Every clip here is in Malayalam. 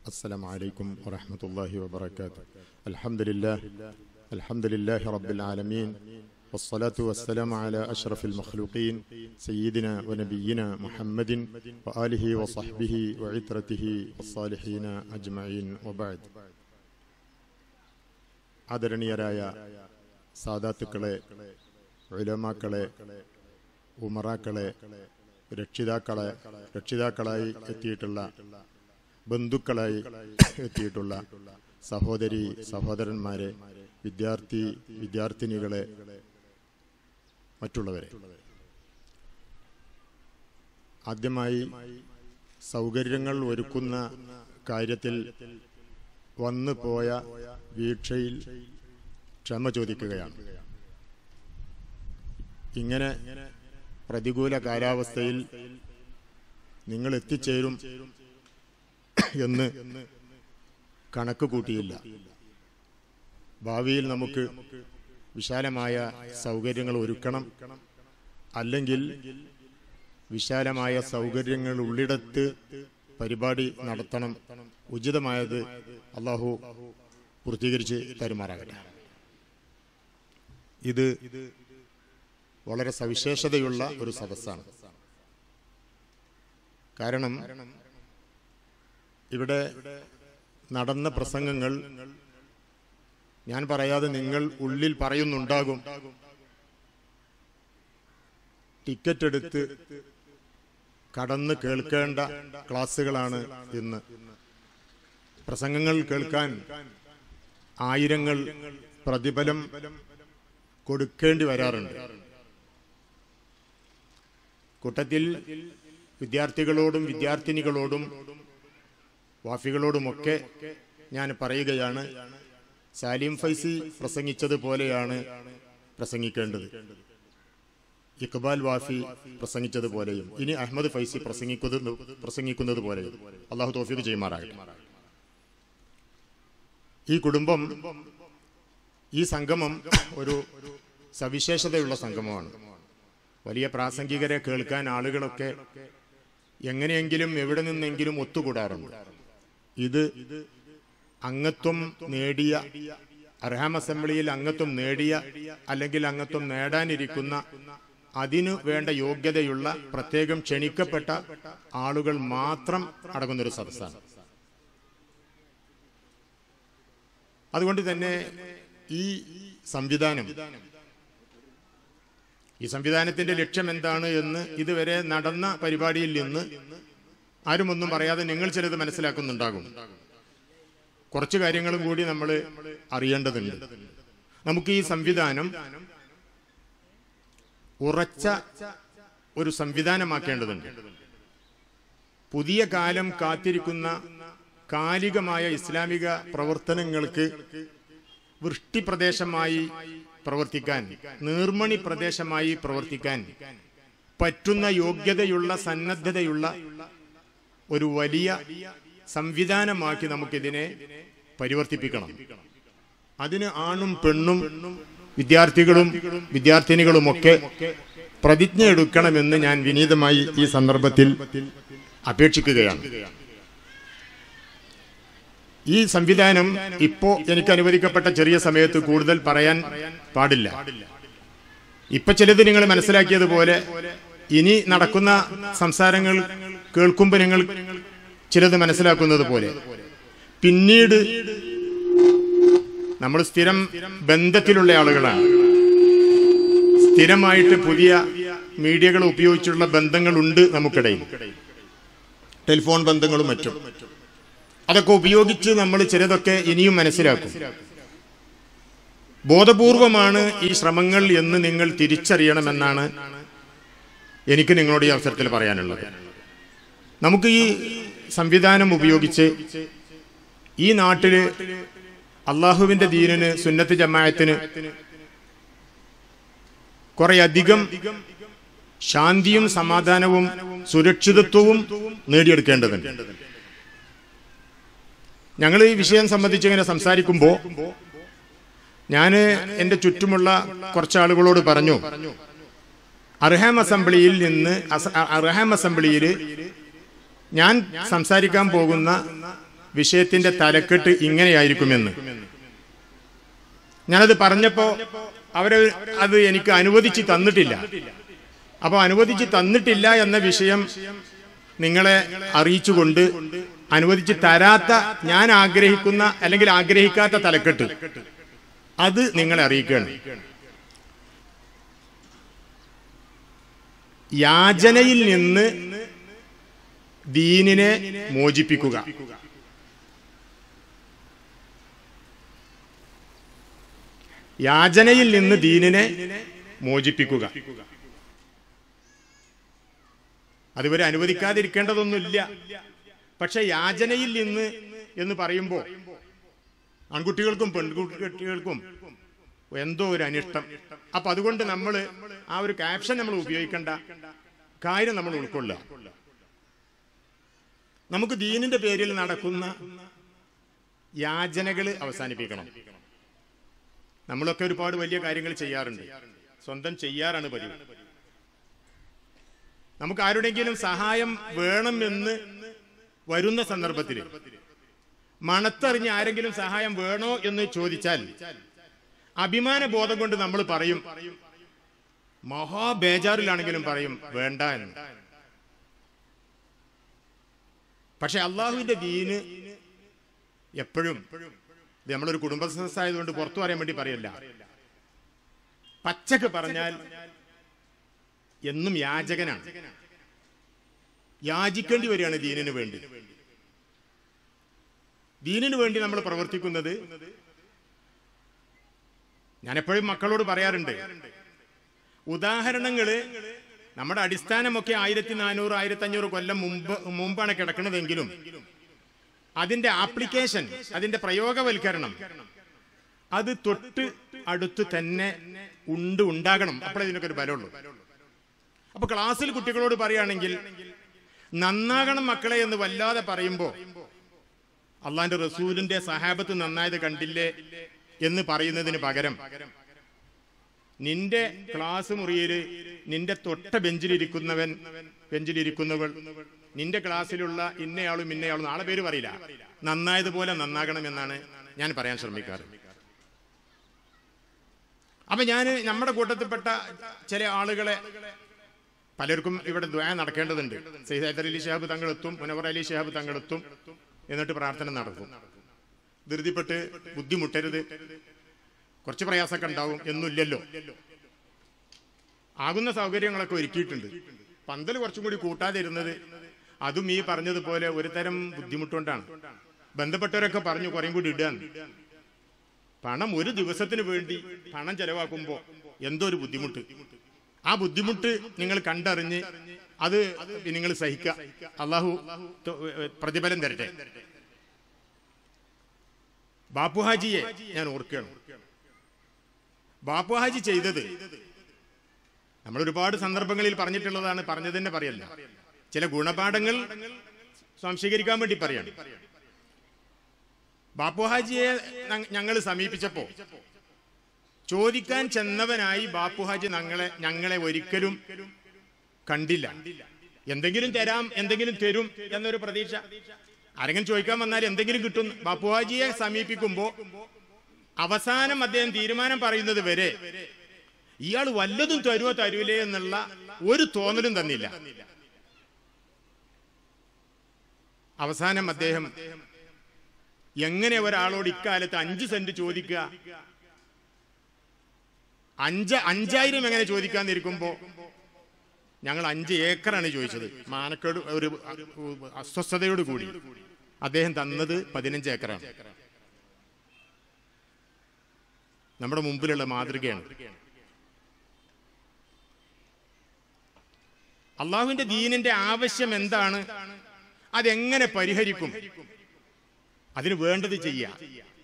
السلام عليكم ورحمة الله وبركاته الحمد لله الحمد لله رب العالمين والصلاة والسلام على أشرف المخلوقين سيدنا ونبينا محمد وآله وصحبه وعترته والصالحين أجمعين وبعد ആദരണീയരായ സാദാത്തുക്കളെ ഉലമാക്കളെ ഉമറാക്കളെ രക്ഷിതാക്കളെ രക്ഷിതാക്കളായി എത്തിയിട്ടുള്ള ബന്ധുക്കളായി എത്തിയിട്ടുള്ള സഹോദരി സഹോദരന്മാരെ വിദ്യാർത്ഥി വിദ്യാർത്ഥിനികളെ മറ്റുള്ളവരെ ആദ്യമായി സൗകര്യങ്ങൾ ഒരുക്കുന്ന കാര്യത്തിൽ വന്നു പോയ വീഴ്ചയിൽ ക്ഷമ ചോദിക്കുകയാണ് ഇങ്ങനെ പ്രതികൂല കാലാവസ്ഥയിൽ നിങ്ങൾ എത്തിച്ചേരും എന്ന് കണക്ക് കൂട്ടിയില്ല ഭാവിയിൽ നമുക്ക് വിശാലമായ സൗകര്യങ്ങൾ ഒരുക്കണം അല്ലെങ്കിൽ വിശാലമായ സൗകര്യങ്ങൾ ഉള്ളിടത്ത് പരിപാടി നടത്തണം ഉചിതമായത് അള്ളാഹു പൂർത്തീകരിച്ച് തരുമാറാകട്ടെ ഇത് വളരെ സവിശേഷതയുള്ള ഒരു സദസ്സാണ് കാരണം ഇവിടെ നടന്ന പ്രസംഗങ്ങൾ ഞാൻ പറയാതെ നിങ്ങൾ ഉള്ളിൽ പറയുന്നുണ്ടാകും ടിക്കറ്റ് എടുത്ത് കടന്ന് കേൾക്കേണ്ട ക്ലാസ്സുകളാണ് ഇന്ന് പ്രസംഗങ്ങൾ കേൾക്കാൻ ആയിരങ്ങൾ പ്രതിഫലം കൊടുക്കേണ്ടി വരാറുണ്ട് കൂട്ടത്തിൽ വിദ്യാർത്ഥികളോടും വിദ്യാർത്ഥിനികളോടും വാഫികളോടുമൊക്കെ ഞാൻ പറയുകയാണ് സാലിം ഫൈസി പ്രസംഗിച്ചതുപോലെയാണ് പ്രസംഗിക്കേണ്ടത് ഇക്ബാൽ വാഫി പ്രസംഗിച്ചതുപോലെയും ഇനി അഹമ്മദ് ഫൈസി പ്രസംഗിക്കുന്നത് പ്രസംഗിക്കുന്നത് പോലെയും അള്ളാഹു തോഫിക്ക് ചെയ്യുമാറാകട്ടെ ഈ കുടുംബം ഈ സംഗമം ഒരു സവിശേഷതയുള്ള സംഗമമാണ് വലിയ പ്രാസംഗികരെ കേൾക്കാൻ ആളുകളൊക്കെ എങ്ങനെയെങ്കിലും എവിടെ നിന്നെങ്കിലും ഒത്തുകൂടാറുണ്ട് ഇത് അംഗത്വം നേടിയ അർഹാം അസംബ്ലിയിൽ അംഗത്വം നേടിയ അല്ലെങ്കിൽ അംഗത്വം നേടാനിരിക്കുന്ന അതിനു വേണ്ട യോഗ്യതയുള്ള പ്രത്യേകം ക്ഷണിക്കപ്പെട്ട ആളുകൾ മാത്രം അടങ്ങുന്നൊരു സദസ്സാണ് അതുകൊണ്ട് തന്നെ ഈ സംവിധാനം ഈ സംവിധാനത്തിന്റെ ലക്ഷ്യം എന്താണ് എന്ന് ഇതുവരെ നടന്ന പരിപാടിയിൽ നിന്ന് ആരും ഒന്നും പറയാതെ നിങ്ങൾ ചിലത് മനസ്സിലാക്കുന്നുണ്ടാകും കുറച്ച് കാര്യങ്ങളും കൂടി നമ്മൾ അറിയേണ്ടതുണ്ട് നമുക്ക് ഈ സംവിധാനം ഉറച്ച ഒരു സംവിധാനമാക്കേണ്ടതുണ്ട് പുതിയ കാലം കാത്തിരിക്കുന്ന കാലികമായ ഇസ്ലാമിക പ്രവർത്തനങ്ങൾക്ക് വൃഷ്ടിപ്രദേശമായി പ്രവർത്തിക്കാൻ നീർമണി പ്രദേശമായി പ്രവർത്തിക്കാൻ പറ്റുന്ന യോഗ്യതയുള്ള സന്നദ്ധതയുള്ള ഒരു വലിയ സംവിധാനമാക്കി നമുക്കിതിനെ പരിവർത്തിപ്പിക്കണം അതിന് ആണും പെണ്ണും വിദ്യാർത്ഥികളും വിദ്യാർത്ഥിനികളുമൊക്കെ പ്രതിജ്ഞ എടുക്കണമെന്ന് ഞാൻ വിനീതമായി ഈ സന്ദർഭത്തിൽ അപേക്ഷിക്കുകയാണ് ഈ സംവിധാനം ഇപ്പോ എനിക്ക് അനുവദിക്കപ്പെട്ട ചെറിയ സമയത്ത് കൂടുതൽ പറയാൻ പാടില്ല ഇപ്പൊ ചിലത് നിങ്ങൾ മനസ്സിലാക്കിയതുപോലെ ഇനി നടക്കുന്ന സംസാരങ്ങൾ കേൾക്കുമ്പോൾ നിങ്ങൾ ചിലത് മനസ്സിലാക്കുന്നത് പോലെ പിന്നീട് നമ്മൾ സ്ഥിരം ബന്ധത്തിലുള്ള ആളുകളാണ് സ്ഥിരമായിട്ട് പുതിയ മീഡിയകൾ ഉപയോഗിച്ചുള്ള ബന്ധങ്ങളുണ്ട് നമുക്കിടയിൽ ടെലിഫോൺ ബന്ധങ്ങളും മറ്റും അതൊക്കെ ഉപയോഗിച്ച് നമ്മൾ ചിലതൊക്കെ ഇനിയും മനസ്സിലാക്കും ബോധപൂർവമാണ് ഈ ശ്രമങ്ങൾ എന്ന് നിങ്ങൾ തിരിച്ചറിയണമെന്നാണ് എനിക്ക് നിങ്ങളോട് ഈ അവസരത്തിൽ പറയാനുള്ളത് നമുക്ക് ഈ സംവിധാനം ഉപയോഗിച്ച് ഈ നാട്ടില് അള്ളാഹുവിന്റെ ദീനിന് സുന്നത്ത് ജമായത്തിന് കുറേയധികം ശാന്തിയും സമാധാനവും സുരക്ഷിതത്വവും നേടിയെടുക്കേണ്ടതുണ്ട് ഞങ്ങൾ ഈ വിഷയം സംബന്ധിച്ച് ഇങ്ങനെ സംസാരിക്കുമ്പോൾ ഞാൻ എൻ്റെ ചുറ്റുമുള്ള കുറച്ച് ആളുകളോട് പറഞ്ഞു അർഹാം അസംബ്ലിയിൽ നിന്ന് അസ- അർഹാം അസംബ്ലിയിൽ ഞാൻ സംസാരിക്കാൻ പോകുന്ന വിഷയത്തിന്റെ തലക്കെട്ട് ഇങ്ങനെയായിരിക്കുമെന്ന് ഞാനത് പറഞ്ഞപ്പോ അവര് അത് എനിക്ക് അനുവദിച്ച് തന്നിട്ടില്ല അപ്പൊ അനുവദിച്ച് തന്നിട്ടില്ല എന്ന വിഷയം നിങ്ങളെ അറിയിച്ചുകൊണ്ട് അനുവദിച്ച് തരാത്ത ഞാൻ ആഗ്രഹിക്കുന്ന അല്ലെങ്കിൽ ആഗ്രഹിക്കാത്ത തലക്കെട്ട് അത് നിങ്ങളെ അറിയിക്കുകയാണ് യാചനയിൽ നിന്ന് ദീനിനെ മോചിപ്പിക്കുക യാചനയിൽ നിന്ന് ദീനിനെ മോചിപ്പിക്കുക അതുവരെ അനുവദിക്കാതിരിക്കേണ്ടതൊന്നുമില്ല പക്ഷെ യാചനയിൽ നിന്ന് എന്ന് പറയുമ്പോൾ ആൺകുട്ടികൾക്കും പെൺകുട്ടികൾക്കും എന്തോ ഒരു അനിഷ്ടം അപ്പൊ അതുകൊണ്ട് നമ്മൾ ആ ഒരു ക്യാപ്ഷൻ നമ്മൾ ഉപയോഗിക്കേണ്ട കാര്യം നമ്മൾ ഉൾക്കൊള്ളുക നമുക്ക് ദീനിന്റെ പേരിൽ നടക്കുന്ന യാചനകൾ അവസാനിപ്പിക്കണം നമ്മളൊക്കെ ഒരുപാട് വലിയ കാര്യങ്ങൾ ചെയ്യാറുണ്ട് സ്വന്തം ചെയ്യാറാണ് പതിവ് നമുക്ക് ആരുടെങ്കിലും സഹായം വേണമെന്ന് വരുന്ന സന്ദർഭത്തിൽ മണത്തറിഞ്ഞ് ആരെങ്കിലും സഹായം വേണോ എന്ന് ചോദിച്ചാൽ അഭിമാന ബോധം കൊണ്ട് നമ്മൾ പറയും മഹാബേജാറിലാണെങ്കിലും പറയും വേണ്ട എന്ന് പക്ഷെ അള്ളാഹുവിന്റെ ദീന് എപ്പോഴും ഇത് നമ്മളൊരു കുടുംബ ആയതുകൊണ്ട് പുറത്തു പറയാൻ വേണ്ടി പറയല്ല പച്ചക്ക് പറഞ്ഞാൽ എന്നും യാചകനാണ് യാചിക്കേണ്ടി വരികയാണ് ദീനിന് വേണ്ടി ദീനിന് വേണ്ടി നമ്മൾ പ്രവർത്തിക്കുന്നത് ഞാൻ എപ്പോഴും മക്കളോട് പറയാറുണ്ട് ഉദാഹരണങ്ങള് നമ്മുടെ അടിസ്ഥാനമൊക്കെ ആയിരത്തി നാനൂറ് ആയിരത്തി അഞ്ഞൂറ് കൊല്ലം മുമ്പ് മുമ്പാണ് കിടക്കുന്നതെങ്കിലും അതിന്റെ ആപ്ലിക്കേഷൻ അതിന്റെ പ്രയോഗവൽക്കരണം അത് തൊട്ട് അടുത്ത് തന്നെ ഉണ്ട് ഉണ്ടാകണം അപ്പോഴേ ഇതിനൊക്കെ ഒരു ബലമുള്ളൂ അപ്പൊ ക്ലാസ്സിൽ കുട്ടികളോട് പറയുകയാണെങ്കിൽ നന്നാകണം മക്കളെ എന്ന് വല്ലാതെ പറയുമ്പോ അള്ളാന്റെ റസൂലിന്റെ സഹാബത്ത് നന്നായത് കണ്ടില്ലേ എന്ന് പറയുന്നതിന് പകരം നിന്റെ ക്ലാസ് മുറിയിൽ നിന്റെ തൊട്ട ബെഞ്ചിലിരിക്കുന്നവൻ ബെഞ്ചിലിരിക്കുന്നവൾ നിന്റെ ക്ലാസ്സിലുള്ള ഇന്നയാളും ഇന്നയാളും നാളെ പേര് പറയില്ല നന്നായതുപോലെ നന്നാകണം എന്നാണ് ഞാൻ പറയാൻ ശ്രമിക്കാറ് അപ്പൊ ഞാൻ നമ്മുടെ കൂട്ടത്തിൽപ്പെട്ട ചില ആളുകളെ പലർക്കും ഇവിടെ ദ്വയ നടക്കേണ്ടതുണ്ട് സൈദ് അലി ഷഹാബ് തങ്ങളെത്തും മുനവർ അലി ഷഹാബ് തങ്ങളെത്തും എന്നിട്ട് പ്രാർത്ഥന നടക്കും ധൃതിപ്പെട്ട് ബുദ്ധിമുട്ടരുത് കുറച്ച് പ്രയാസമൊക്കെ ഉണ്ടാവും എന്നില്ലല്ലോ ആകുന്ന സൗകര്യങ്ങളൊക്കെ ഒരുക്കിയിട്ടുണ്ട് പന്തൽ കുറച്ചും കൂടി കൂട്ടാതിരുന്നത് അതും ഈ പറഞ്ഞതുപോലെ ഒരു തരം ബുദ്ധിമുട്ടുകൊണ്ടാണ് ബന്ധപ്പെട്ടവരൊക്കെ പറഞ്ഞു കുറേം കൂടി ഇടാൻ പണം ഒരു ദിവസത്തിന് വേണ്ടി പണം ചെലവാക്കുമ്പോൾ എന്തോ ഒരു ബുദ്ധിമുട്ട് ആ ബുദ്ധിമുട്ട് നിങ്ങൾ കണ്ടറിഞ്ഞ് അത് നിങ്ങൾ സഹിക്കുക അള്ളാഹു പ്രതിഫലം തരട്ടെ ബാപ്പുഹാജിയെ ഞാൻ ഓർക്കുകയാണ് ബാപ്പുഹാജി ചെയ്തത് നമ്മൾ ഒരുപാട് സന്ദർഭങ്ങളിൽ പറഞ്ഞിട്ടുള്ളതാണ് പറഞ്ഞത് തന്നെ പറയല്ല ചില ഗുണപാഠങ്ങൾ സംശീകരിക്കാൻ വേണ്ടി പറയാണ് ബാപ്പുഹാജിയെ ഞങ്ങൾ സമീപിച്ചപ്പോ ചോദിക്കാൻ ചെന്നവനായി ബാപ്പുഹാജി ഞങ്ങളെ ഞങ്ങളെ ഒരിക്കലും കണ്ടില്ല എന്തെങ്കിലും തരാം എന്തെങ്കിലും തരും എന്നൊരു പ്രതീക്ഷ ആരെങ്കിലും ചോദിക്കാൻ വന്നാൽ എന്തെങ്കിലും കിട്ടും ബാപ്പുഹാജിയെ സമീപിക്കുമ്പോ അവസാനം അദ്ദേഹം തീരുമാനം പറയുന്നത് വരെ ഇയാൾ വല്ലതും തരുവോ തരൂലേ എന്നുള്ള ഒരു തോന്നലും തന്നില്ല അവസാനം അദ്ദേഹം എങ്ങനെ ഒരാളോട് ഇക്കാലത്ത് അഞ്ച് സെന്റ് ചോദിക്കുക അഞ്ച് അഞ്ചായിരം എങ്ങനെ ചോദിക്കാന്നിരിക്കുമ്പോ ഞങ്ങൾ അഞ്ച് ഏക്കറാണ് ചോദിച്ചത് മാനക്കേട് ഒരു അസ്വസ്ഥതയോട് കൂടി അദ്ദേഹം തന്നത് പതിനഞ്ച് ഏക്കറാണ് നമ്മുടെ മുമ്പിലുള്ള മാതൃകയാണ് അള്ളാഹുവിന്റെ ദീനിന്റെ ആവശ്യം എന്താണ് അതെങ്ങനെ പരിഹരിക്കും അതിന് വേണ്ടത് ചെയ്യാം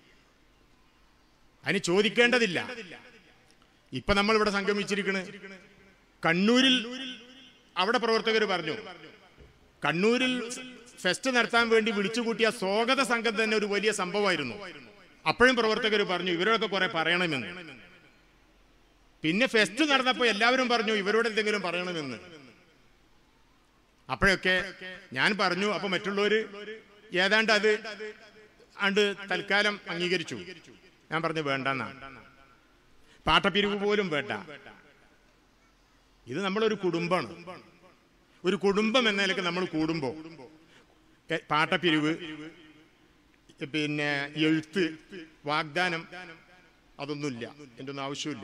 അതിന് ചോദിക്കേണ്ടതില്ല ഇപ്പൊ നമ്മൾ ഇവിടെ സംഗമിച്ചിരിക്കണ് കണ്ണൂരിൽ അവിടെ പ്രവർത്തകർ പറഞ്ഞു കണ്ണൂരിൽ ഫെസ്റ്റ് നടത്താൻ വേണ്ടി വിളിച്ചുകൂട്ടിയ സ്വാഗത സംഘം തന്നെ ഒരു വലിയ സംഭവമായിരുന്നു അപ്പോഴും പ്രവർത്തകർ പറഞ്ഞു ഇവരോടൊക്കെ കുറെ പറയണമെന്ന് പിന്നെ ഫെസ്റ്റ് നടന്നപ്പോ എല്ലാവരും പറഞ്ഞു ഇവരോട് എന്തെങ്കിലും പറയണമെന്ന് അപ്പോഴൊക്കെ ഞാൻ പറഞ്ഞു അപ്പൊ മറ്റുള്ളവര് ഏതാണ്ട് അത് ആണ്ട് തൽക്കാലം അംഗീകരിച്ചു ഞാൻ പറഞ്ഞു വേണ്ടെന്നാ പാട്ടപ്പിരിവ് പോലും വേണ്ട ഇത് നമ്മളൊരു കുടുംബമാണ് ഒരു കുടുംബം എന്ന നിലയ്ക്ക് നമ്മൾ കൂടുമ്പോൾ എ- പാട്ടപ്പിരിവ് പിന്നെ എഴുത്ത് വാഗ്ദാനം അതൊന്നുമില്ല എൻ്റെ ഒന്നും ആവശ്യമില്ല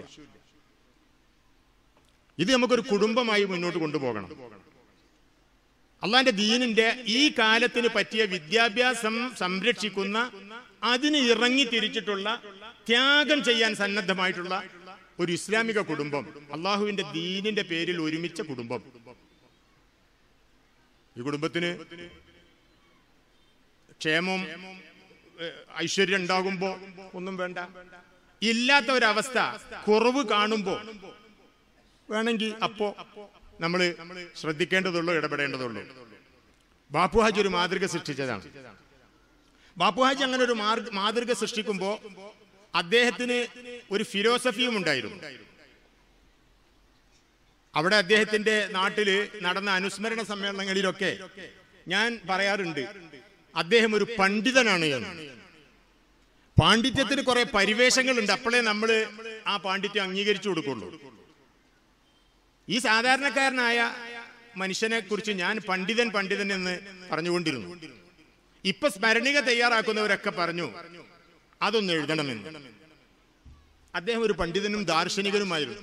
ഇത് നമുക്കൊരു കുടുംബമായി മുന്നോട്ട് കൊണ്ടുപോകണം അള്ളാന്റെ ദീനിന്റെ ഈ കാലത്തിന് പറ്റിയ വിദ്യാഭ്യാസം സംരക്ഷിക്കുന്ന അതിന് ഇറങ്ങി തിരിച്ചിട്ടുള്ള ത്യാഗം ചെയ്യാൻ സന്നദ്ധമായിട്ടുള്ള ഒരു ഇസ്ലാമിക കുടുംബം അള്ളാഹുവിന്റെ ദീനിന്റെ പേരിൽ ഒരുമിച്ച കുടുംബം ഈ കുടുംബത്തിന് ക്ഷേമം ഏഹ്, ഐശ്വര്യം ഉണ്ടാകുമ്പോ ഒന്നും വേണ്ട ഇല്ലാത്ത ഒരവസ്ഥ കുറവ് കാണുമ്പോ വേണമെങ്കിൽ അപ്പോ നമ്മൾ ശ്രദ്ധിക്കേണ്ടതുള്ളൂ ഇടപെടേണ്ടതുള്ളൂ ബാപ്പു ഹാജി ഒരു മാതൃക സൃഷ്ടിച്ചതാണ് ബാപ്പു ഹാജി അങ്ങനെ ഒരു മാർഗ- മാതൃക സൃഷ്ടിക്കുമ്പോൾ അദ്ദേഹത്തിന് ഒരു ഫിലോസഫിയും ഉണ്ടായിരുന്നു അവിടെ അദ്ദേഹത്തിന്റെ നാട്ടില് നടന്ന അനുസ്മരണ സമ്മേളനങ്ങളിലൊക്കെ ഞാൻ പറയാറുണ്ട് അദ്ദേഹം ഒരു പണ്ഡിതനാണ് എന്ന് പാണ്ഡിത്യത്തിന് കുറെ പരിവേഷങ്ങളുണ്ട് അപ്പോഴേ നമ്മൾ ആ പാണ്ഡിത്യം അംഗീകരിച്ചു കൊടുക്കുള്ളൂ ഈ സാധാരണക്കാരനായ മനുഷ്യനെ കുറിച്ച് ഞാൻ പണ്ഡിതൻ പണ്ഡിതൻ എന്ന് പറഞ്ഞുകൊണ്ടിരുന്നു ഇപ്പൊ സ്മരണിക തയ്യാറാക്കുന്നവരൊക്കെ പറഞ്ഞു അതൊന്ന് എഴുതണമെന്ന് അദ്ദേഹം ഒരു പണ്ഡിതനും ദാർശനികനുമായിരുന്നു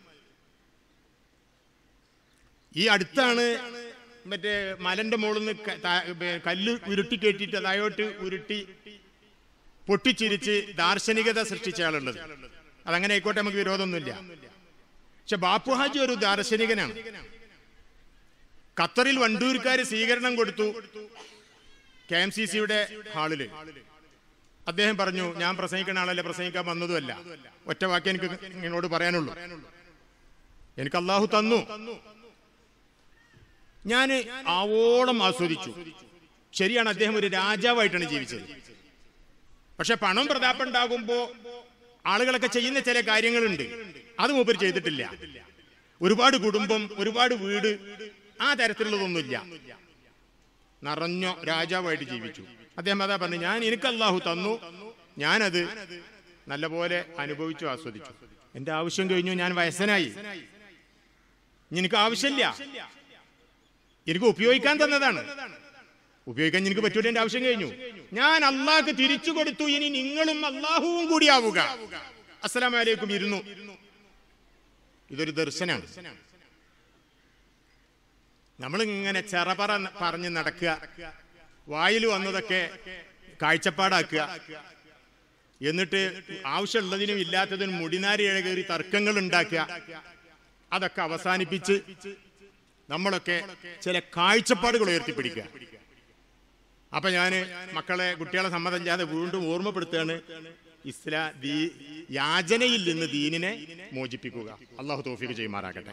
ഈ അടുത്താണ് മറ്റേ മലന്റെ മുകളിൽ നിന്ന് ക- താ- ബേ- കല്ല് ഉരുട്ടി കെട്ടിയിട്ട് താഴോട്ട് ഉരുട്ടി പൊട്ടിച്ചിരിച്ച് ദാർശനികത സൃഷ്ടിച്ച ആളുള്ളത് അതങ്ങനെ ആയിക്കോട്ടെ നമുക്ക് വിരോധമൊന്നുമില്ല പക്ഷെ ബാപ്പു ഹാജി ഒരു ദാർശനികനാണ് ഖത്തറിൽ വണ്ടൂർക്കാർ സ്വീകരണം കൊടുത്തു കെ എം സി സിയുടെ ഹാളില് അദ്ദേഹം പറഞ്ഞു ഞാൻ പ്രസംഗിക്കുന്ന ആളല്ല പ്രസംഗിക്കാൻ വന്നതുമല്ല ഒറ്റ വാക്ക് എനിക്ക് നിങ്ങളോട് പറയാനുള്ളൂ എനിക്ക് അള്ളാഹു തന്നു ഞാൻ ആവോളം ആസ്വദിച്ചു ശരിയാണ് അദ്ദേഹം ഒരു രാജാവായിട്ടാണ് ജീവിച്ചത് പക്ഷെ പണം പ്രതാപം ഉണ്ടാകുമ്പോ ആളുകളൊക്കെ ചെയ്യുന്ന ചില കാര്യങ്ങളുണ്ട് അത് മൂപ്പർ ചെയ്തിട്ടില്ല ഒരുപാട് കുടുംബം ഒരുപാട് വീട് ആ തരത്തിലുള്ളതൊന്നുമില്ല നിറഞ്ഞോ രാജാവായിട്ട് ജീവിച്ചു അദ്ദേഹം അതാ പറഞ്ഞു ഞാൻ എനിക്ക് അള്ളാഹു തന്നു ഞാനത് നല്ലപോലെ അനുഭവിച്ചു ആസ്വദിച്ചു എന്റെ ആവശ്യം കഴിഞ്ഞു ഞാൻ വയസ്സനായി ഇനി എനിക്ക് ആവശ്യമില്ല എനിക്ക് ഉപയോഗിക്കാൻ തന്നതാണ് ഉപയോഗിക്കാൻ എനിക്ക് പറ്റൂല എന്റെ ആവശ്യം കഴിഞ്ഞു ഞാൻ അള്ളാഹ്ക്ക് തിരിച്ചു കൊടുത്തു ഇനി നിങ്ങളും അള്ളാഹുവും കൂടിയാവുക അസ്സലാമലൈക്കും ഇരുന്നു ഇതൊരു ദർശനാണ് നമ്മളിങ്ങനെ ചെറപറ പറഞ്ഞ് നടക്കുക വായിൽ വന്നതൊക്കെ കാഴ്ചപ്പാടാക്കുക എന്നിട്ട് ആവശ്യമുള്ളതിനും ഇല്ലാത്തതിനും മുടിനാരി ഇഴകേറി തർക്കങ്ങൾ ഉണ്ടാക്കുക അതൊക്കെ അവസാനിപ്പിച്ച് നമ്മളൊക്കെ ചില കാഴ്ചപ്പാടുകൾ ഉയർത്തിപ്പിടിക്കുക അപ്പൊ ഞാന് മക്കളെ കുട്ടികളെ സമ്മതമില്ലാതെ വീണ്ടും ഓർമ്മപ്പെടുത്തുകയാണ് ഇസ്ലാ ദീ യാചനയിൽ നിന്ന് ദീനിനെ മോചിപ്പിക്കുക അള്ളാഹു തോഫിക്ക് ചെയ്യുമാറാകട്ടെ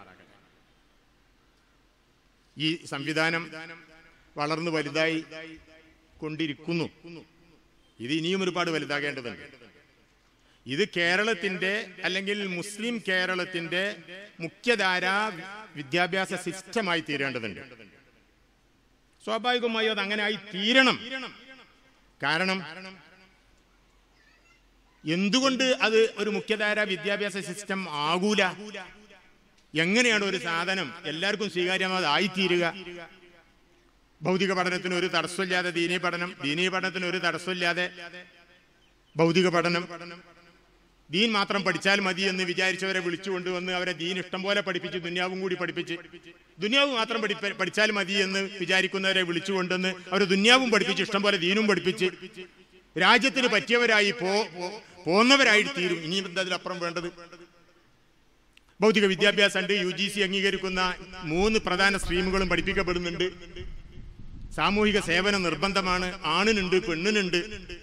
ഈ സംവിധാനം വളർന്നു വലുതായി കൊണ്ടിരിക്കുന്നു ഇത് ഇനിയും ഒരുപാട് വലുതാകേണ്ടതുണ്ട് ഇത് കേരളത്തിന്റെ അല്ലെങ്കിൽ മുസ്ലിം കേരളത്തിന്റെ മുഖ്യധാര വിദ്യാഭ്യാസ സിസ്റ്റമായി തീരേണ്ടതുണ്ട് സ്വാഭാവികമായും അത് അങ്ങനെ ആയി തീരണം കാരണം എന്തുകൊണ്ട് അത് ഒരു മുഖ്യധാര വിദ്യാഭ്യാസ സിസ്റ്റം ആകൂല എങ്ങനെയാണ് ഒരു സാധനം എല്ലാവർക്കും സ്വീകാര്യമായത് ആയിത്തീരുക ഭൗതിക പഠനത്തിന് ഒരു തടസ്സമില്ലാതെ ദീനീ പഠനം ദീനീ പഠനത്തിന് ഒരു തടസ്സമില്ലാതെ ഭൗതിക പഠനം ദീൻ മാത്രം പഠിച്ചാൽ മതി എന്ന് വിചാരിച്ചവരെ വിളിച്ചു കൊണ്ടുവന്ന് അവരെ ദീൻ ഇഷ്ടം പോലെ പഠിപ്പിച്ച് ദുന്യാവും കൂടി പഠിപ്പിച്ച് ദുന്യാവ് മാത്രം പഠിപ്പ- പഠിച്ചാൽ മതി എന്ന് വിചാരിക്കുന്നവരെ വിളിച്ചു കൊണ്ടുവന്ന് അവർ ദുന്യാവും പഠിപ്പിച്ച് ഇഷ്ടം പോലെ ദീനും പഠിപ്പിച്ച് രാജ്യത്തിന് പറ്റിയവരായി പോ പോ- പോന്നവരായി തീരും ഇനി എന്താ അതിലപ്പുറം വേണ്ടത് ഭൗതിക വിദ്യാഭ്യാസം ഉണ്ട് യു ജി സി അംഗീകരിക്കുന്ന മൂന്ന് പ്രധാന സ്ട്രീമുകളും പഠിപ്പിക്കപ്പെടുന്നുണ്ട് സാമൂഹിക സേവനം നിർബന്ധമാണ് ആണിനുണ്ട് പെണ്ണിനുണ്ട്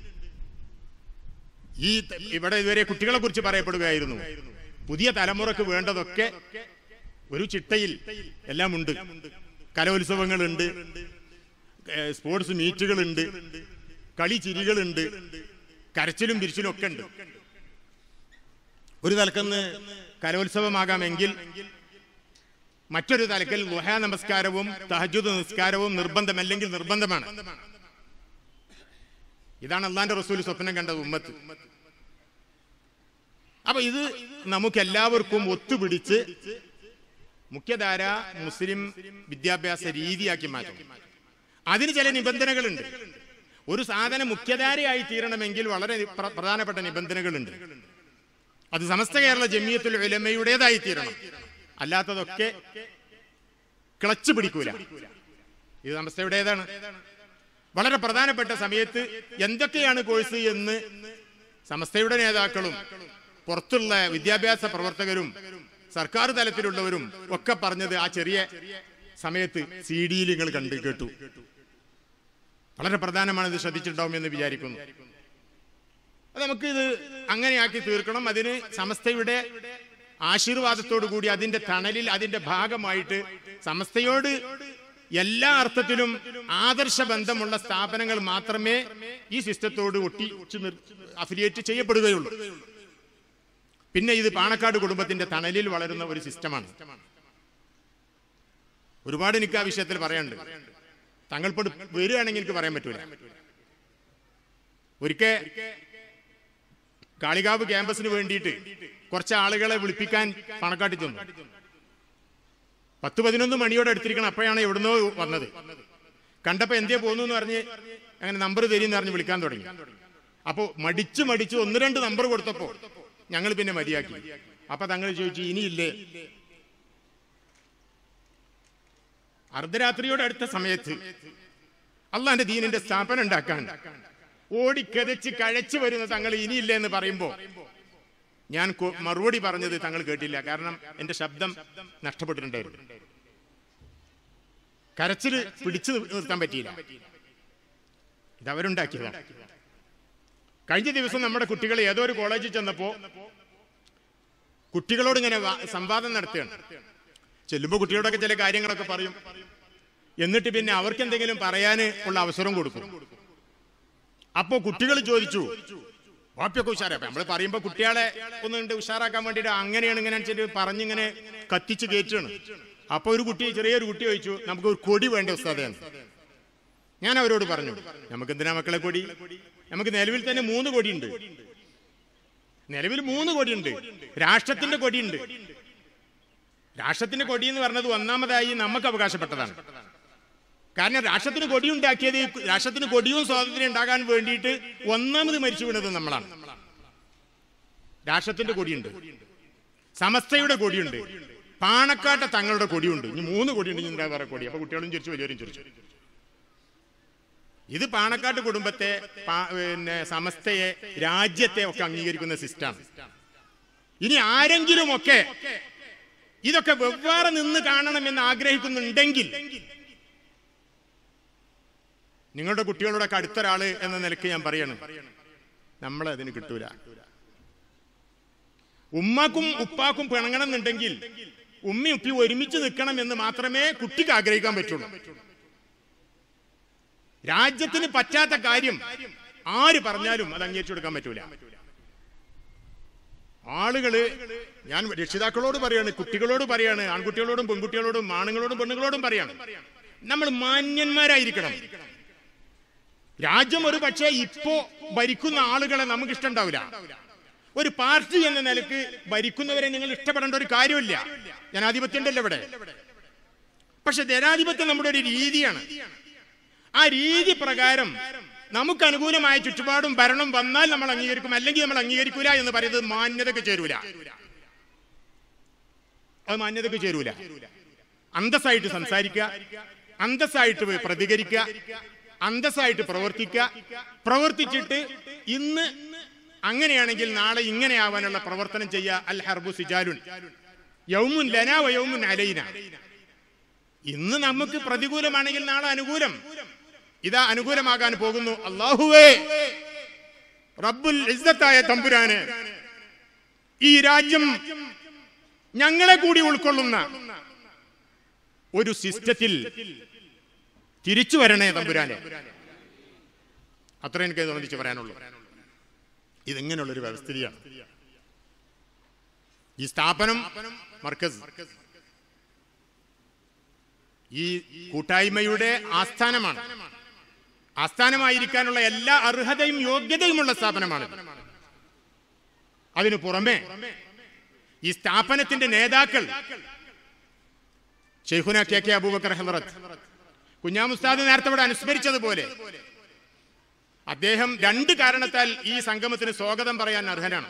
ഈ ത- ഇവിടെ ഇതുവരെ കുട്ടികളെ കുറിച്ച് പറയപ്പെടുകയായിരുന്നു പുതിയ തലമുറക്ക് വേണ്ടതൊക്കെ ഒരു ചിട്ടയിൽ എല്ലാം ഉണ്ട് കലോത്സവങ്ങളുണ്ട് ഏഹ് സ്പോർട്സ് മീറ്റുകളുണ്ട് കളി ചിരികളുണ്ട് കരച്ചിലും പിരിച്ചിലും ഒക്കെ ഉണ്ട് ഒരു തലക്കന്ന് കലോത്സവമാകാമെങ്കിൽ മറ്റൊരു തലക്കൽ ലുഹ നമസ്കാരവും തഹജുദ് നിസ്കാരവും നിർബന്ധമല്ലെങ്കിൽ നിർബന്ധമാണ് ഇതാണ് അള്ളാന്റെ റസൂൽ സ്വപ്നം കണ്ടത് ഉമ്മത്ത് അപ്പൊ ഇത് നമുക്ക് എല്ലാവർക്കും ഒത്തുപിടിച്ച് മുഖ്യധാര മുസ്ലിം വിദ്യാഭ്യാസ രീതിയാക്കി മാറ്റണം അതിന് ചില നിബന്ധനകളുണ്ട് ഒരു സാധനം മുഖ്യധാരയായി തീരണമെങ്കിൽ വളരെ പ്ര- പ്രധാനപ്പെട്ട നിബന്ധനകളുണ്ട് അത് സമസ്ത കേരള ജമിയത്തുൽ ഉലമയുടേതായി തീരണം അല്ലാത്തതൊക്കെ ക്ലച്ച് പിടിക്കൂല ഇത് സമസ്തയുടേതാണ് വളരെ പ്രധാനപ്പെട്ട സമയത്ത് എന്തൊക്കെയാണ് കോഴ്സ് എന്ന് സമസ്തയുടെ നേതാക്കളും പുറത്തുള്ള വിദ്യാഭ്യാസ പ്രവർത്തകരും സർക്കാർ തലത്തിലുള്ളവരും ഒക്കെ പറഞ്ഞത് ആ ചെറിയ സമയത്ത് സി ഡിയിൽ നിങ്ങൾ കണ്ടു കേട്ടു വളരെ പ്രധാനമാണ് ഇത് ശ്രദ്ധിച്ചിട്ടുണ്ടാവും എന്ന് വിചാരിക്കുന്നു അത് നമുക്ക് ഇത് അങ്ങനെയാക്കി തീർക്കണം അതിന് സമസ്തയുടെ ആശീർവാദത്തോടു കൂടി അതിന്റെ തണലിൽ അതിന്റെ ഭാഗമായിട്ട് സമസ്തയോട് എല്ലാ അർത്ഥത്തിലും ആദർശ ബന്ധമുള്ള സ്ഥാപനങ്ങൾ മാത്രമേ ഈ സിസ്റ്റത്തോട് ഒട്ടി അഫിലിയേറ്റ് ചെയ്യപ്പെടുകയുള്ളൂ പിന്നെ ഇത് പാണക്കാട് കുടുംബത്തിന്റെ തണലിൽ വളരുന്ന ഒരു സിസ്റ്റമാണ് ഒരുപാട് എനിക്ക് ആ വിഷയത്തിൽ പറയാനുണ്ട് തങ്ങൾപ്പോട് വരികയാണെങ്കിൽ എനിക്ക് പറയാൻ പറ്റൂല ഒരിക്കൽ കാളികാവ് ക്യാമ്പസിന് വേണ്ടിയിട്ട് കുറച്ച് ആളുകളെ വിളിപ്പിക്കാൻ പണക്കാട്ടി ചെന്നു പത്ത് പതിനൊന്ന് മണിയോടെ എടുത്തിരിക്കണം അപ്പോഴാണ് എവിടുന്നോ വന്നത് കണ്ടപ്പോ എന്തേ പോന്നു എന്ന് പറഞ്ഞ് അങ്ങനെ നമ്പർ തരീന്ന് പറഞ്ഞ് വിളിക്കാൻ തുടങ്ങി അപ്പോ മടിച്ചു മടിച്ചു ഒന്ന് രണ്ട് നമ്പർ കൊടുത്തപ്പോ ഞങ്ങൾ പിന്നെ മതിയാക്കി അപ്പൊ തങ്ങൾ ചോദിച്ചു ഇനിയില്ലേ അർദ്ധരാത്രിയോട് അടുത്ത സമയത്ത് അള്ളാന്റെ ദീനിന്റെ സ്ഥാപനം ഉണ്ടാക്കാൻ ഓടിക്കതച്ച് കഴച്ചു വരുന്ന തങ്ങൾ ഇനിയില്ല എന്ന് പറയുമ്പോ ഞാൻ കൊ- മറുപടി പറഞ്ഞത് തങ്ങൾ കേട്ടില്ല കാരണം എന്റെ ശബ്ദം നഷ്ടപ്പെട്ടിട്ടുണ്ടായിരുന്നു കരച്ചില് പിടിച്ചു നിർത്താൻ പറ്റിയില്ല ഇത് അവരുണ്ടാക്കിയതാണ് കഴിഞ്ഞ ദിവസം നമ്മുടെ കുട്ടികൾ ഏതോ ഒരു കോളേജിൽ ചെന്നപ്പോ കുട്ടികളോട് ഇങ്ങനെ വാ- സംവാദം നടത്തുകയാണ് ചെല്ലുമ്പോൾ കുട്ടികളോടൊക്കെ ചില കാര്യങ്ങളൊക്കെ പറയും എന്നിട്ട് പിന്നെ അവർക്ക് എന്തെങ്കിലും പറയാന് ഉള്ള അവസരം കൊടുക്കും അപ്പോ കുട്ടികൾ ചോദിച്ചു വാപ്പിയൊക്കെ ഉഷാറാ നമ്മൾ പറയുമ്പോ കുട്ടികളെ ഒന്ന് കണ്ട് ഉഷാറാക്കാൻ വേണ്ടിയിട്ട് അങ്ങനെയാണ് ഇങ്ങനെ വെച്ചിട്ട് പറഞ്ഞിങ്ങനെ കത്തിച്ച് കയറ്റുകയാണ് അപ്പൊ ഒരു കുട്ടി ചെറിയൊരു കുട്ടി ചോദിച്ചു നമുക്ക് ഒരു കൊടി വേണ്ട ഉസ്താദാണ് ഞാൻ അവരോട് പറഞ്ഞു നമുക്ക് എന്തിനാ മക്കളെ കൊടി നമുക്ക് നിലവിൽ തന്നെ മൂന്ന് കൊടിയുണ്ട് നിലവിൽ മൂന്ന് കൊടിയുണ്ട് രാഷ്ട്രത്തിന്റെ കൊടിയുണ്ട് രാഷ്ട്രത്തിന്റെ കൊടി എന്ന് പറഞ്ഞത് ഒന്നാമതായി നമുക്ക് അവകാശപ്പെട്ടതാണ് കാരണം രാഷ്ട്രത്തിന് കൊടി ഉണ്ടാക്കിയത് ഈ രാഷ്ട്രത്തിന് കൊടിയും സ്വാതന്ത്ര്യം ഉണ്ടാകാൻ വേണ്ടിയിട്ട് ഒന്നാമത് മരിച്ചു വീണത് നമ്മളാണ് രാഷ്ട്രത്തിന്റെ കൊടിയുണ്ട് സമസ്തയുടെ കൊടിയുണ്ട് പാണക്കാട്ട തങ്ങളുടെ കൊടിയുണ്ട് ഇനി മൂന്ന് കൊടിയുണ്ട് ഇനി എന്താ വേറെ കൊടി അപ്പൊ കുട്ടികളും ചിരിച്ചു വലിയവരും ചിരിച്ചു ഇത് പാണക്കാട്ട് കുടുംബത്തെ പാ- പിന്നെ സമസ്തയെ രാജ്യത്തെ ഒക്കെ അംഗീകരിക്കുന്ന സിസ്റ്റാണ് ഇനി ആരെങ്കിലും ഒക്കെ ഇതൊക്കെ വെവ്വേറെ നിന്ന് കാണണമെന്ന് ആഗ്രഹിക്കുന്നുണ്ടെങ്കിൽ നിങ്ങളുടെ കുട്ടികളോടൊക്കെ അടുത്തൊരാള് എന്ന നിലയ്ക്ക് ഞാൻ പറയണം നമ്മളെ അതിന് കിട്ടൂല ഉമ്മാക്കും ഉപ്പാക്കും പിണങ്ങണം എന്നുണ്ടെങ്കിൽ ഉമ്മയും ഉപ്പി ഒരുമിച്ച് നിൽക്കണം എന്ന് മാത്രമേ കുട്ടിക്ക് ആഗ്രഹിക്കാൻ പറ്റുള്ളൂ രാജ്യത്തിന് പറ്റാത്ത കാര്യം ആര് പറഞ്ഞാലും അത് അംഗീകരിച്ചു കൊടുക്കാൻ പറ്റൂല ആളുകള് ഞാൻ രക്ഷിതാക്കളോട് പറയാണ് കുട്ടികളോട് പറയാണ് ആൺകുട്ടികളോടും പെൺകുട്ടികളോടും ആണുങ്ങളോടും പെണ്ണുങ്ങളോടും പറയാണ് നമ്മൾ മാന്യന്മാരായിരിക്കണം രാജ്യം ഒരു പക്ഷേ ഇപ്പോ ഭരിക്കുന്ന ആളുകളെ നമുക്ക് ഇഷ്ടമുണ്ടാവില്ല ഒരു പാർട്ടി എന്ന നിലക്ക് ഭരിക്കുന്നവരെ നിങ്ങൾ ഇഷ്ടപ്പെടേണ്ട ഒരു കാര്യമില്ല ജനാധിപത്യം ഉണ്ടല്ലോ ഇവിടെ പക്ഷെ ജനാധിപത്യം നമ്മുടെ ഒരു രീതിയാണ് ആ രീതി പ്രകാരം നമുക്ക് അനുകൂലമായ ചുറ്റുപാടും ഭരണം വന്നാൽ നമ്മൾ അംഗീകരിക്കും അല്ലെങ്കിൽ നമ്മൾ അംഗീകരിക്കൂല എന്ന് പറയുന്നത് മാന്യതക്ക് ചേരൂല അത് മാന്യതക്ക് ചേരൂല അന്തസ്സായിട്ട് സംസാരിക്കുക അന്തസ്സായിട്ട് പ്രതികരിക്കുക അന്തസ്സായിട്ട് പ്രവർത്തിക്കുക പ്രവർത്തിച്ചിട്ട് ഇന്ന് അങ്ങനെയാണെങ്കിൽ നാളെ ഇങ്ങനെയാവാനുള്ള പ്രവർത്തനം ചെയ്യുക അൽ ഹർബു സിജാലുൻ യൗമുൻ ലന വ യൗമുൻ അലൈന ഇന്ന് നമുക്ക് പ്രതികൂലമാണെങ്കിൽ നാളെ അനുകൂലം ഇതാ അനുകൂലമാകാൻ പോകുന്നു അള്ളാഹുവേ റബ്ബുൽ ഇസ്സത്തായ തമ്പുരാന് ഈ രാജ്യം ഞങ്ങളെ കൂടി ഉൾക്കൊള്ളുന്ന ഒരു സിസ്റ്റത്തിൽ തിരിച്ചു വരണേ തമ്പുരാനെ അത്ര എനിക്ക് സംബന്ധിച്ച് പറയാനുള്ളൂ ഇതിങ്ങനെയുള്ളൊരു വ്യവസ്ഥിതിയാണ് ഈ സ്ഥാപനം മർക്കസ് ഈ കൂട്ടായ്മയുടെ ആസ്ഥാനമാണ് ആസ്ഥാനമായിരിക്കാനുള്ള എല്ലാ അർഹതയും യോഗ്യതയുമുള്ള സ്ഥാപനമാണ് അതിനു പുറമെ ഈ സ്ഥാപനത്തിന്റെ നേതാക്കൾ ഷെയ്ഖുന കെ കെ അബൂബക്കർ ഹലറത്ത് കുഞ്ഞാമുസ്താദ് നേരത്തെ ഇവിടെ അനുസ്മരിച്ചതുപോലെ അദ്ദേഹം രണ്ട് കാരണത്താൽ ഈ സംഗമത്തിന് സ്വാഗതം പറയാൻ അർഹനാണ്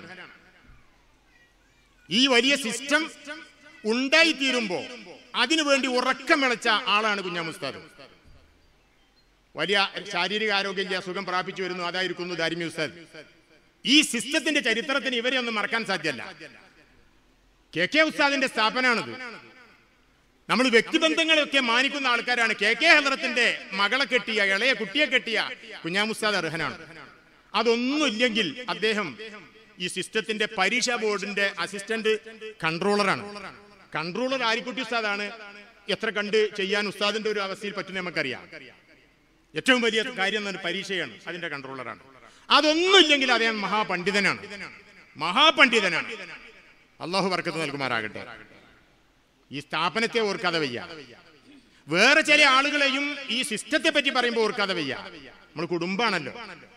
ഈ വലിയ സിസ്റ്റം ഉണ്ടായിത്തീരുമ്പോ അതിനുവേണ്ടി ഉറക്കം വിളച്ച ആളാണ് കുഞ്ഞാമുസ്താദ് വലിയ ശാരീരിക ആരോഗ്യ സുഖം പ്രാപിച്ചു വരുന്നു അതായിരിക്കുന്നു ദാരിമി ഉസ്താദ് ഈ സിസ്റ്റത്തിന്റെ ചരിത്രത്തിന് ഇവരെ ഒന്നും മറക്കാൻ സാധ്യമല്ല കെ കെ ഉസ്താദിന്റെ സ്ഥാപനമാണിത് നമ്മൾ വ്യക്തിബന്ധങ്ങളെയൊക്കെ മാനിക്കുന്ന ആൾക്കാരാണ് കെ കെ ഹദ്രത്തിന്റെ മകളെ കെട്ടിയ ഇളയ കുട്ടിയെ കെട്ടിയ കുഞ്ഞാമുസ്താദ് അർഹനാണ് അതൊന്നുമില്ലെങ്കിൽ അദ്ദേഹം ഈ സിസ്റ്റത്തിന്റെ പരീക്ഷാ ബോർഡിന്റെ അസിസ്റ്റന്റ് കൺട്രോളറാണ് കൺട്രോളർ ആരിക്കുട്ടി ഉസ്താദാണ് എത്ര കണ്ട് ചെയ്യാൻ ഉസ്താദിന്റെ ഒരു അവസ്ഥയിൽ പറ്റുന്ന നമുക്കറിയാം ഏറ്റവും വലിയ കാര്യം എന്ന് പറഞ്ഞാൽ പരീക്ഷയാണ് അതിന്റെ കൺട്രോളറാണ് അതൊന്നുമില്ലെങ്കിൽ അദ്ദേഹം മഹാപണ്ഡിതനാണ് മഹാപണ്ഡിതനാണ് അള്ളാഹു വർക്കത്ത് നൽകുമാറാകട്ടെ ഈ സ്ഥാപനത്തെ ഓർക്കാതെ വയ്യ വേറെ ചില ആളുകളെയും ഈ സിസ്റ്റത്തെ പറ്റി പറയുമ്പോൾ ഓർക്കാതെ വയ്യ നമ്മൾ കുടുംബാണല്ലോ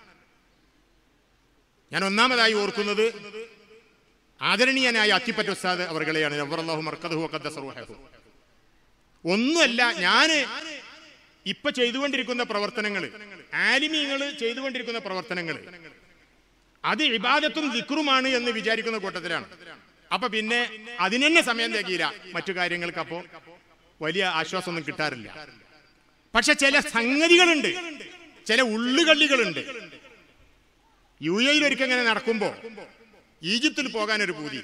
ഞാൻ ഒന്നാമതായി ഓർക്കുന്നത് ആദരണീയനായ അത്തിപ്പറ്റ ഉസ്താദ് അവർകളെയാണ് നവറല്ലാഹു മർക്കദഹു വഖദ്ദസ റൂഹഹു. ഒന്നുമല്ല ഞാന് ഇപ്പൊ ചെയ്തുകൊണ്ടിരിക്കുന്ന പ്രവർത്തനങ്ങൾ ആലിമീങ്ങൾ ചെയ്തുകൊണ്ടിരിക്കുന്ന പ്രവർത്തനങ്ങൾ അത് ഇബാദത്തും ദിക്റുമാണ് എന്ന് വിചാരിക്കുന്ന കൂട്ടത്തിലാണ് അപ്പൊ പിന്നെ അതിന് തന്നെ സമയം തികയില്ല മറ്റു കാര്യങ്ങൾക്ക് അപ്പോ വലിയ ആശ്വാസമൊന്നും കിട്ടാറില്ല പക്ഷെ ചില സംഗതികളുണ്ട് ചില ഉള്ളുകള്ളികളുണ്ട് യു എയിൽ ഒരിക്കൽ ഇങ്ങനെ നടക്കുമ്പോ ഈജിപ്തിൽ പോകാൻ ഒരു പൂതി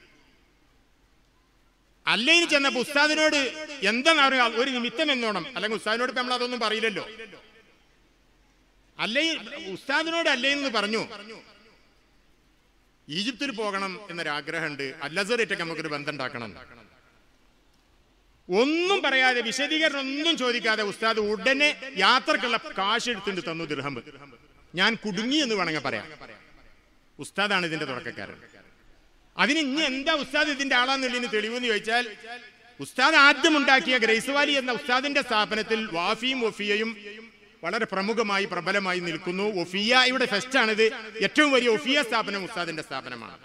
അല്ലെങ്കിൽ ചെന്നപ്പോ ഉസ്താദിനോട് എന്താന്ന് അറിയാം ഒരു നിമിത്തം എന്നോണം അല്ലെങ്കിൽ ഉസ്താദിനോട് ഇപ്പൊ നമ്മൾ അതൊന്നും പറയില്ലല്ലോ അല്ലേ ഉസ്താദിനോട് അല്ലേ എന്ന് പറഞ്ഞു ഈജിപ്തിൽ പോകണം എന്നൊരാഗ്രഹമുണ്ട് അല്ലസറേറ്റൊക്കെ നമുക്കൊരു ബന്ധം ഉണ്ടാക്കണം ഒന്നും പറയാതെ വിശദീകരണം ഒന്നും ചോദിക്കാതെ ഉസ്താദ് ഉടനെ യാത്രക്കുള്ള കാശ് എടുത്തിട്ട് തന്നു ദിർഹം ഞാൻ കുടുങ്ങി എന്ന് വേണമെങ്കിൽ പറയാം ഉസ്താദാണ് ഇതിന്റെ തുടക്കക്കാരൻ അതിന് ഇനി എന്താ ഉസ്താദ് ഇതിന്റെ ആളാന്നുള്ളതിന് തെളിവെന്ന് ചോദിച്ചാൽ ഉസ്താദ് ആദ്യം ഉണ്ടാക്കിയ ഗ്രേസ് വാലി എന്ന ഉസ്താദിന്റെ സ്ഥാപനത്തിൽ വാഫിയും ഒഫിയയും വളരെ പ്രമുഖമായി പ്രബലമായി നിൽക്കുന്നു ഒഫിയയുടെ ഫെസ്റ്റാണിത് ഏറ്റവും വലിയ ഒഫിയ സ്ഥാപനം ഉസ്താദിന്റെ സ്ഥാപനമാണ്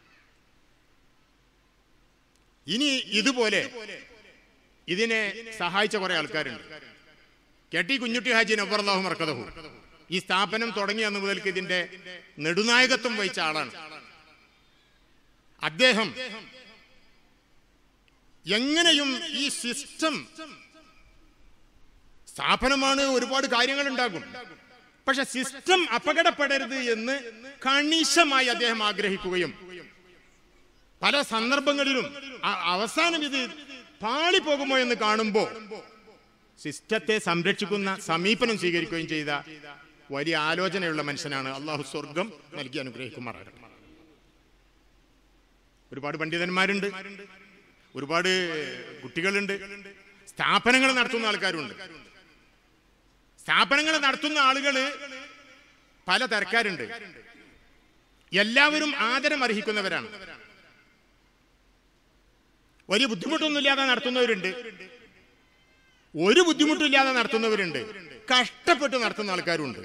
ഇനി ഇതുപോലെ ഇതിനെ സഹായിച്ച കുറെ ആൾക്കാരുണ്ട് കെ ടി കുഞ്ഞുട്ടി ഹാജി നബ്ബർലാഹു മർക്കതഹു ഈ സ്ഥാപനം തുടങ്ങിയ അന്ന് മുതൽക്ക് ഇതിന്റെ നെടുനായകത്വം വഹിച്ച ആളാണ് അദ്ദേഹം എങ്ങനെയും ഈ സിസ്റ്റം സ്ഥാപനമാണ് ഒരുപാട് കാര്യങ്ങൾ ഉണ്ടാകും പക്ഷെ സിസ്റ്റം അപകടപ്പെടരുത് എന്ന് കണിശമായി അദ്ദേഹം ആഗ്രഹിക്കുകയും പല സന്ദർഭങ്ങളിലും അ- അവസാനം ഇത് പാളിപ്പോകുമോ എന്ന് കാണുമ്പോ സിസ്റ്റത്തെ സംരക്ഷിക്കുന്ന സമീപനം സ്വീകരിക്കുകയും ചെയ്ത വലിയ ആലോചനയുള്ള മനുഷ്യനാണ് അള്ളാഹു സ്വർഗം നൽകി അനുഗ്രഹിക്കുമാറാകട്ടെ ഒരുപാട് പണ്ഡിതന്മാരുണ്ട് ഒരുപാട് കുട്ടികളുണ്ട് സ്ഥാപനങ്ങൾ നടത്തുന്ന ആൾക്കാരുണ്ട് സ്ഥാപനങ്ങൾ നടത്തുന്ന ആളുകള് പല തരക്കാരുണ്ട് എല്ലാവരും ആദരം അർഹിക്കുന്നവരാണ് വലിയ ബുദ്ധിമുട്ടൊന്നുമില്ലാതെ നടത്തുന്നവരുണ്ട് ഒരു ബുദ്ധിമുട്ടില്ലാതെ നടത്തുന്നവരുണ്ട് കഷ്ടപ്പെട്ട് നടത്തുന്ന ആൾക്കാരുണ്ട്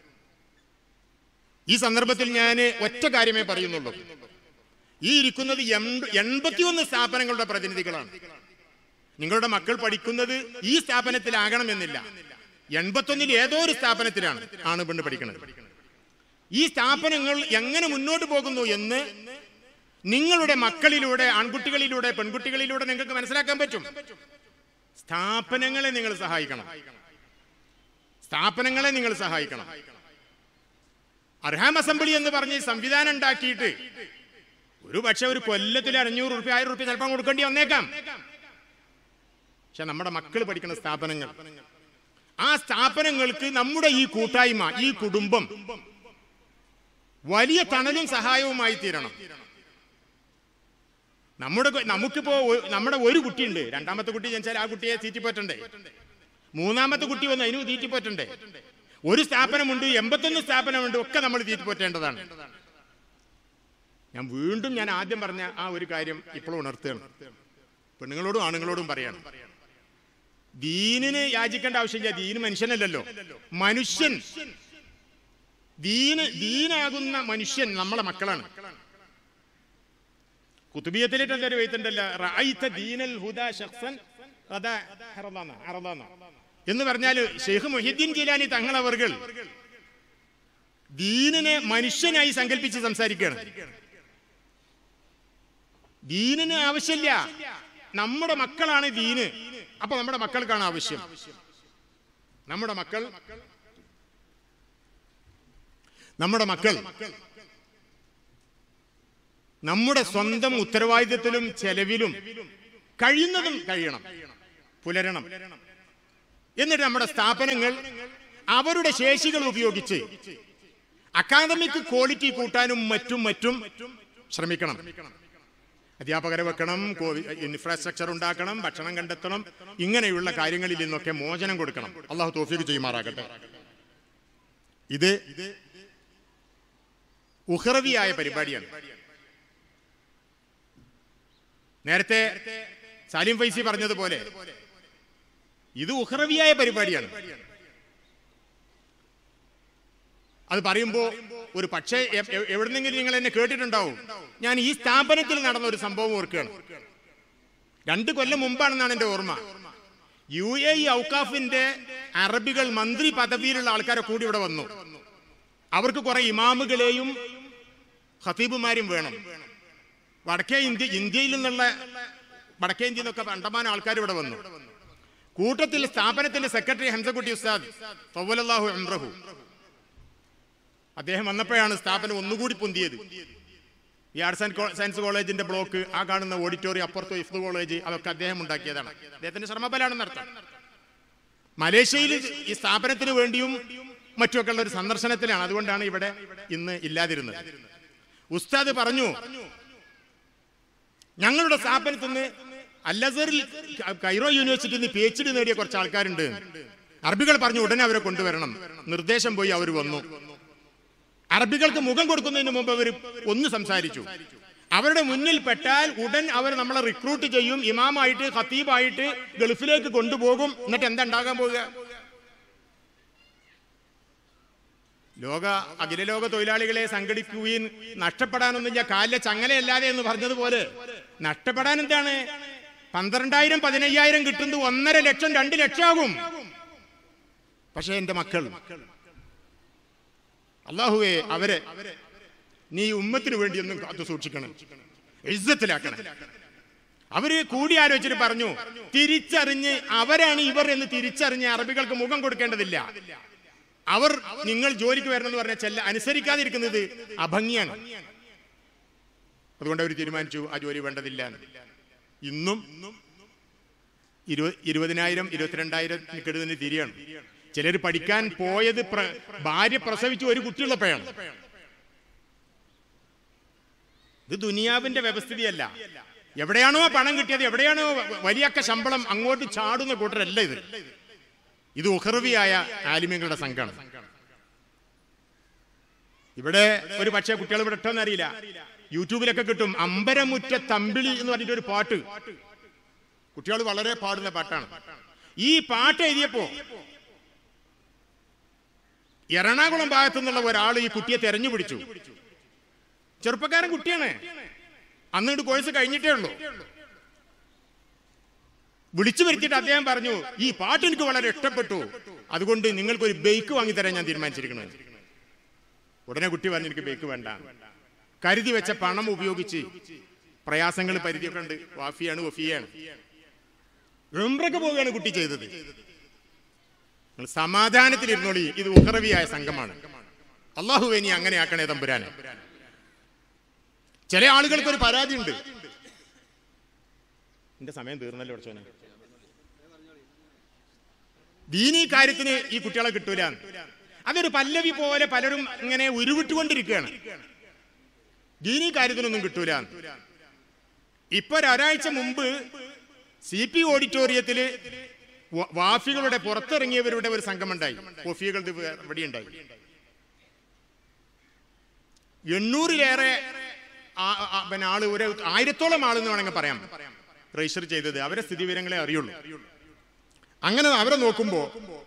ഈ സന്ദർഭത്തിൽ ഞാൻ ഒറ്റ കാര്യമേ പറയുന്നുള്ളൂ ഈ ഇരിക്കുന്നത് എൺപ- എൺപത്തിയൊന്ന് സ്ഥാപനങ്ങളുടെ പ്രതിനിധികളാണ് നിങ്ങളുടെ മക്കൾ പഠിക്കുന്നത് ഈ സ്ഥാപനത്തിലാകണമെന്നില്ല എൺപത്തൊന്നിൽ ഏതോ ഒരു സ്ഥാപനത്തിലാണ് ആണ് പെണ്ണ് പഠിക്കുന്നത് ഈ സ്ഥാപനങ്ങൾ എങ്ങനെ മുന്നോട്ട് പോകുന്നു എന്ന് നിങ്ങളുടെ മക്കളിലൂടെ ആൺകുട്ടികളിലൂടെ പെൺകുട്ടികളിലൂടെ നിങ്ങൾക്ക് മനസ്സിലാക്കാൻ പറ്റും സ്ഥാപനങ്ങളെ നിങ്ങൾ സഹായിക്കണം സ്ഥാപനങ്ങളെ നിങ്ങൾ സഹായിക്കണം അർഹാം അസംബ്ലി എന്ന് പറഞ്ഞ് ഈ സംവിധാനം ഉണ്ടാക്കിയിട്ട് ഒരു പക്ഷെ ഒരു കൊല്ലത്തിൽ അഞ്ഞൂറ് റുപ്യ ആയിരം റുപ്യ ചിലപ്പം കൊടുക്കേണ്ടി വന്നേക്കാം പക്ഷെ നമ്മുടെ മക്കൾ പഠിക്കുന്ന സ്ഥാപനങ്ങൾ ആ സ്ഥാപനങ്ങൾക്ക് നമ്മുടെ ഈ കൂട്ടായ്മ ഈ കുടുംബം വലിയ തണലും സഹായവുമായി തീരണം നമ്മുടെ കൊ- നമുക്കിപ്പോ ഒ- നമ്മുടെ ഒരു കുട്ടിയുണ്ട് രണ്ടാമത്തെ കുട്ടി ജനിച്ചാൽ ആ കുട്ടിയെ തീറ്റിപ്പോറ്റണ്ടേ മൂന്നാമത്തെ കുട്ടി വന്ന് അതിന് തീറ്റിപ്പോറ്റണ്ടേ ഒരു സ്ഥാപനമുണ്ട് എൺപത്തൊന്ന് സ്ഥാപനമുണ്ട് ഒക്കെ നമ്മൾ തീറ്റിപ്പോറ്റേണ്ടതാണ് ഞാൻ വീണ്ടും ഞാൻ ആദ്യം പറഞ്ഞ ആ ഒരു കാര്യം ഇപ്പോഴും ഉണർത്തുകയാണ് പെണ്ണുങ്ങളോടും ആണുങ്ങളോടും പറയാണ് ദീനിന് യാചിക്കേണ്ട ആവശ്യമില്ല ദീന് മനുഷ്യനല്ലല്ലോ മനുഷ്യൻ ദീന് ദീനാകുന്ന മനുഷ്യൻ നമ്മളെ മക്കളാണ് കുത്തുബിയത്തിലിട്ട് എന്തൊരു വെയ്ത്തുണ്ടല്ലോ റഅയ്ത ദീനൽ ഹുദാ ശഖ്സൻ അതാ ഹറദാന ഹറദാന എന്ന് പറഞ്ഞാൽ ഷെയ്ഖ് മൊഹിദ്ദീൻ ജിലാനി തങ്ങളവർകൾ ദീനിനെ മനുഷ്യനായി സങ്കല്പിച്ച് സംസാരിക്കുകയാണ് ദീനിന് ആവശ്യമില്ല നമ്മുടെ മക്കളാണ് ദീന് അപ്പൊ നമ്മുടെ മക്കൾക്കാണ് ആവശ്യം നമ്മുടെ മക്കൾ നമ്മുടെ മക്കൾ നമ്മുടെ സ്വന്തം ഉത്തരവാദിത്തത്തിലും ചെലവിലും കഴിയുന്നതും കഴിയണം പുലരണം എന്നിട്ട് നമ്മുടെ സ്ഥാപനങ്ങൾ അവരുടെ ശേഷികൾ ഉപയോഗിച്ച് അക്കാദമിക് ക്വാളിറ്റി കൂട്ടാനും മറ്റും മറ്റും ശ്രമിക്കണം അധ്യാപകരെ വെക്കണം ഇൻഫ്രാസ്ട്രക്ചർ ഉണ്ടാക്കണം ഭക്ഷണം കണ്ടെത്തണം ഇങ്ങനെയുള്ള കാര്യങ്ങളിൽ നിന്നൊക്കെ മോചനം കൊടുക്കണം അള്ളാഹു തോഫീക്ക് ചെയ്യുമാറാകട്ടെ ഇത് ഉഹ്റവിയായ പരിപാടിയാണ് നേരത്തെ സാലിം ഫൈസി പറഞ്ഞതുപോലെ ഇത് ഉഹ്റവിയായ പരിപാടിയാണ് അത് പറയുമ്പോൾ ഒരു പക്ഷേ എ- എ- എവിടുന്നെങ്കിലും നിങ്ങൾ എന്നെ കേട്ടിട്ടുണ്ടാവും ഞാൻ ഈ സ്ഥാപനത്തിൽ നടന്ന ഒരു സംഭവം ഓർക്കുകയാണ് രണ്ട് കൊല്ലം മുമ്പാണെന്നാണ് എൻ്റെ ഓർമ്മ യു എ ഇ ഔക്കാഫിന്റെ അറബികൾ മന്ത്രി പദവിയിലുള്ള ആൾക്കാരെ കൂടി ഇവിടെ വന്നു അവർക്ക് കുറെ ഇമാമുകളെയും ഖത്തീബുമാരും വേണം വടക്കേ ഇന്ത്യ ഇന്ത്യയിൽ നിന്നുള്ള വടക്കേ ഇന്ത്യയിൽ നിന്നൊക്കെ അണ്ടമാനം ആൾക്കാർ ഇവിടെ വന്നു കൂട്ടത്തിൽ സ്ഥാപനത്തിന്റെ സെക്രട്ടറി ഹംസക്കുട്ടി ഉസ്താദ് ഫവ്വലല്ലാഹു അംറഹു അദ്ദേഹം വന്നപ്പോഴാണ് സ്ഥാപനം ഒന്നുകൂടി പൊന്തിയത് ഈ ആർട്സ് ആൻഡ് കോ- സയൻസ് കോളേജിന്റെ ബ്ലോക്ക് ആ കാണുന്ന ഓഡിറ്റോറിയം അപ്പുറത്തോ ഇഫ്ത് കോളേജ് അതൊക്കെ അദ്ദേഹം ഉണ്ടാക്കിയതാണ് അദ്ദേഹത്തിന്റെ ശ്രമഫലാണെന്ന് അർത്ഥം മലേഷ്യയിൽ ഈ സ്ഥാപനത്തിന് വേണ്ടിയും മറ്റുമൊക്കെ ഉള്ള ഒരു സന്ദർശനത്തിലാണ് അതുകൊണ്ടാണ് ഇവിടെ ഇന്ന് ഇല്ലാതിരുന്നത് ഉസ്താദ് പറഞ്ഞു ഞങ്ങളുടെ സ്ഥാപനത്തിൽ നിന്ന് അല്ലസറിൽ കൈറോ യൂണിവേഴ്സിറ്റിയിൽ നിന്ന് പി എച്ച് ഡി നേടിയ കുറച്ച് ആൾക്കാരുണ്ട് അറബികൾ പറഞ്ഞു ഉടനെ അവരെ കൊണ്ടുവരണം നിർദ്ദേശം പോയി അവർ വന്നു അറബികൾക്ക് മുഖം കൊടുക്കുന്നതിന് മുമ്പ് അവർ ഒന്ന് സംസാരിച്ചു അവരുടെ മുന്നിൽ പെട്ടാൽ ഉടൻ അവർ നമ്മളെ റിക്രൂട്ട് ചെയ്യും ഇമാമായിട്ട് ഖത്തീബായിട്ട് ഗൾഫിലേക്ക് കൊണ്ടുപോകും എന്നിട്ട് എന്താ ഉണ്ടാകാൻ പോവുക ലോക അഖില ലോക തൊഴിലാളികളെ സംഘടിക്കുകയും നഷ്ടപ്പെടാനൊന്നും ഞാൻ കാലിലെ ചങ്ങലയല്ലാതെ എന്ന് പറഞ്ഞതുപോലെ നഷ്ടപ്പെടാൻ എന്താണ് പന്ത്രണ്ടായിരം പതിനയ്യായിരം കിട്ടുന്നത് ഒന്നര ലക്ഷം രണ്ട് ലക്ഷമാകും പക്ഷെ എന്റെ മക്കൾ അള്ളാഹുവേ അവരെ നീ ഉമ്മത്തിന് വേണ്ടി ഒന്നും കാത്തു സൂക്ഷിക്കണം ഇജ്ജത്തിലാക്കണം അവര് കൂടി ആലോചിച്ചിട്ട് പറഞ്ഞു തിരിച്ചറിഞ്ഞ് അവരാണ് ഇവർ എന്ന് തിരിച്ചറിഞ്ഞ് അറബികൾക്ക് മുഖം കൊടുക്കേണ്ടതില്ല അവർ നിങ്ങൾ ജോലിക്ക് വരണം എന്ന് പറഞ്ഞ ചെല്ല അനുസരിക്കാതിരിക്കുന്നത് അഭംഗിയാണ് അതുകൊണ്ട് അവർ തീരുമാനിച്ചു ആ ജോലി വേണ്ടതില്ല എന്ന്. ഇന്നും ഇരുപ- ഇരുപതിനായിരം ഇരുപത്തിരണ്ടായിരം കിട്ടുന്നതിന് തിരിയാണ് ചിലർ പഠിക്കാൻ പോയത് പ്ര- ഭാര്യ പ്രസവിച്ചു ഒരു കുട്ടിയുള്ളപ്പോഴാണ് ഇത് ദുനിയാവിന്റെ വ്യവസ്ഥിതിയല്ല എവിടെയാണോ പണം കിട്ടിയത് എവിടെയാണോ വലിയൊക്കെ ശമ്പളം അങ്ങോട്ട് ചാടുന്ന കൂട്ടരല്ല ഇത് ഇത് ഉഹർവിയായ ആലിമ്യങ്ങളുടെ സംഘമാണ് ഇവിടെ ഒരു പക്ഷേ കുട്ടികൾ ഇവിടെ ഇട്ടോന്ന് അറിയില്ല യൂട്യൂബിലൊക്കെ കിട്ടും അമ്പരമുറ്റ തമ്പിളി എന്ന് പറഞ്ഞിട്ട് ഒരു പാട്ട് കുട്ടികൾ വളരെ പാടുന്ന പാട്ടാണ് ഈ പാട്ട് എഴുതിയപ്പോ എറണാകുളം ഭാഗത്തു നിന്നുള്ള ഒരാൾ ഈ കുട്ടിയെ തെരഞ്ഞു പിടിച്ചു ചെറുപ്പക്കാരൻ കുട്ടിയാണ് അന്നിട്ട് കോഴ്സ് കഴിഞ്ഞിട്ടേ ഉള്ളൂ വിളിച്ചു വരുത്തിയിട്ട് അദ്ദേഹം പറഞ്ഞു ഈ പാട്ട് എനിക്ക് വളരെ ഇഷ്ടപ്പെട്ടു അതുകൊണ്ട് നിങ്ങൾക്ക് ഒരു ബൈക്ക് വാങ്ങിത്തരാൻ ഞാൻ തീരുമാനിച്ചിരിക്കുന്നത് ഉടനെ കുട്ടി പറഞ്ഞു എനിക്ക് ബൈക്ക് വേണ്ട കരുതി വെച്ച പണം ഉപയോഗിച്ച് പ്രയാസങ്ങൾ പരിധിയൊക്കെ ഉണ്ട് വാഫിയാണ് വഫിയാണ് ഉംറക്ക് പോവുകയാണ് കുട്ടി ചെയ്തത് നിങ്ങൾ സമാധാനത്തിലിരുന്നോളി ഇത് ഉഹറവിയായ സംഘമാണ് അള്ളാഹുവേ നീ അങ്ങനെ ആക്കണേ തമ്പുരാനെ ചില ആളുകൾക്ക് ഒരു പരാതി ഉണ്ട് എന്റെ സമയം തീർന്നല്ലോ അടച്ചോനെ ദീനീ കാര്യത്തിന് ഈ കുട്ടികളെ കിട്ടൂല അതൊരു പല്ലവി പോലെ പലരും ഇങ്ങനെ ഉരുവിട്ടുകൊണ്ടിരിക്കുകയാണ് ദീനീ കാര്യത്തിനൊന്നും കിട്ടൂല ഇപ്പൊ ഒരാഴ്ച മുമ്പ് സി പി ഓഡിറ്റോറിയത്തില് വ- വാഫികളുടെ പുറത്തിറങ്ങിയവരുടെ ഒരു സംഘമുണ്ടായി വഫികളുടെ ഇവിടെ ഉണ്ടായി എണ്ണൂറിലേറെ ആ- ആ- പിന്നെ ആള് ഒരു ആയിരത്തോളം ആളെന്ന് വേണമെങ്കിൽ പറയാം രജിസ്റ്റർ ചെയ്തത് അവരെ സ്ഥിതി വിവരങ്ങളെ അറിയുള്ളൂ അങ്ങനെ അവരെ നോക്കുമ്പോൾ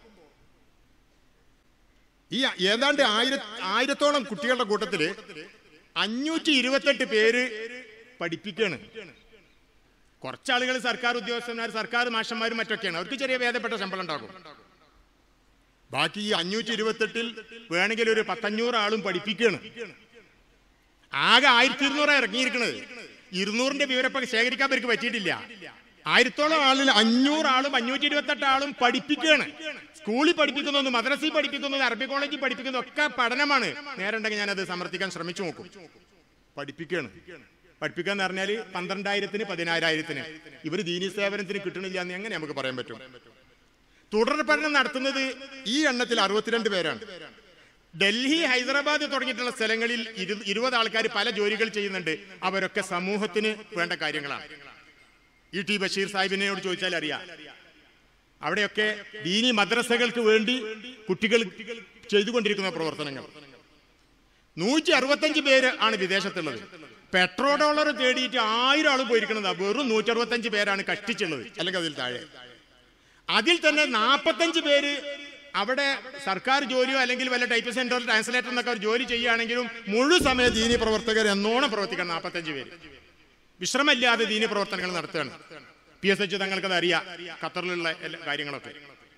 ഈ ഏതാണ്ട് ആയിര ആയിരത്തോളം കുട്ടികളുടെ കൂട്ടത്തില് അഞ്ഞൂറ്റി ഇരുപത്തെട്ട് പേര് പഠിപ്പിക്കാണ് കുറച്ചാളുകൾ സർക്കാർ ഉദ്യോഗസ്ഥന്മാർ സർക്കാർ മാഷന്മാരും മറ്റൊക്കെയാണ് അവർക്ക് ചെറിയ ഭേദപ്പെട്ട ശമ്പളം ഉണ്ടാകും ബാക്കി ഈ അഞ്ഞൂറ്റി ഇരുപത്തെട്ടിൽ വേണമെങ്കിൽ ഒരു പത്തഞ്ഞൂറ് ആളും പഠിപ്പിക്കുകയാണ് ആകെ ആയിരത്തി ഇരുന്നൂറ് ഇറങ്ങിയിരിക്കണത് ഇരുന്നൂറിന്റെ വിവരപ്പം ശേഖരിക്കാൻ അവർക്ക് പറ്റിയിട്ടില്ല ആയിരത്തോളം ആളിൽ അഞ്ഞൂറ് ആളും അഞ്ഞൂറ്റി ഇരുപത്തെട്ട് ആളും പഠിപ്പിക്കുകയാണ് സ്കൂളിൽ പഠിപ്പിക്കുന്നത് മദ്രസയിൽ പഠിപ്പിക്കുന്നത് അറബി കോളേജിൽ പഠിപ്പിക്കുന്നത് ഒക്കെ പഠനമാണ് നേരുണ്ടെങ്കിൽ ഞാനത് സമർത്ഥിക്കാൻ ശ്രമിച്ചു നോക്കും പഠിപ്പിക്കുകയാണ് പഠിപ്പിക്കുക എന്ന് പറഞ്ഞാൽ പന്ത്രണ്ടായിരത്തിന് പതിനായിരത്തിന് ഇവർ ദീനി സേവനത്തിന് കിട്ടണില്ല എന്ന് എങ്ങനെ നമുക്ക് പറയാൻ പറ്റും തുടർ പഠനം നടത്തുന്നത് ഈ എണ്ണത്തിൽ അറുപത്തിരണ്ട് പേരാണ് ഡൽഹി ഹൈദരാബാദ് തുടങ്ങിയിട്ടുള്ള സ്ഥലങ്ങളിൽ ഇരു- ഇരുപത് ആൾക്കാർ പല ജോലികൾ ചെയ്യുന്നുണ്ട് അവരൊക്കെ സമൂഹത്തിന് വേണ്ട കാര്യങ്ങളാണ് ഇ ടി ബഷീർ സാഹിബിനോട് ചോദിച്ചാൽ അറിയാം അവിടെയൊക്കെ ദീനി മദ്രസകൾക്ക് വേണ്ടി കുട്ടികൾ ചെയ്തുകൊണ്ടിരിക്കുന്ന പ്രവർത്തനങ്ങൾ നൂറ്റി അറുപത്തഞ്ച് പേര് ആണ് വിദേശത്തുള്ളത് പെട്രോ ഡോളർ തേടിയിട്ട് ആയിരം ആൾ പോയിരിക്കുന്നത് വെറും നൂറ്റി അറുപത്തഞ്ച് പേരാണ് കഷ്ടിച്ചുള്ളത് അല്ലെങ്കിൽ അതിൽ താഴെ അതിൽ തന്നെ നാൽപ്പത്തഞ്ച് പേര് അവിടെ സർക്കാർ ജോലിയോ അല്ലെങ്കിൽ വല്ല ടൈപ്പ് സെന്റർ ട്രാൻസ്ലേറ്റർ എന്നൊക്കെ ഒരു ജോലി ചെയ്യുകയാണെങ്കിലും മുഴു സമയ ദീനി പ്രവർത്തകർ എന്നോണം പ്രവർത്തിക്കണം നാൽപ്പത്തഞ്ച് പേര് വിശ്രമമില്ലാതെ ദീനി പ്രവർത്തനങ്ങൾ നടത്തുകയാണ് പി എസ് എച്ച് തങ്ങൾക്കത് അറിയാം ഖത്തറിലുള്ള എല്ലാ കാര്യങ്ങളൊക്കെ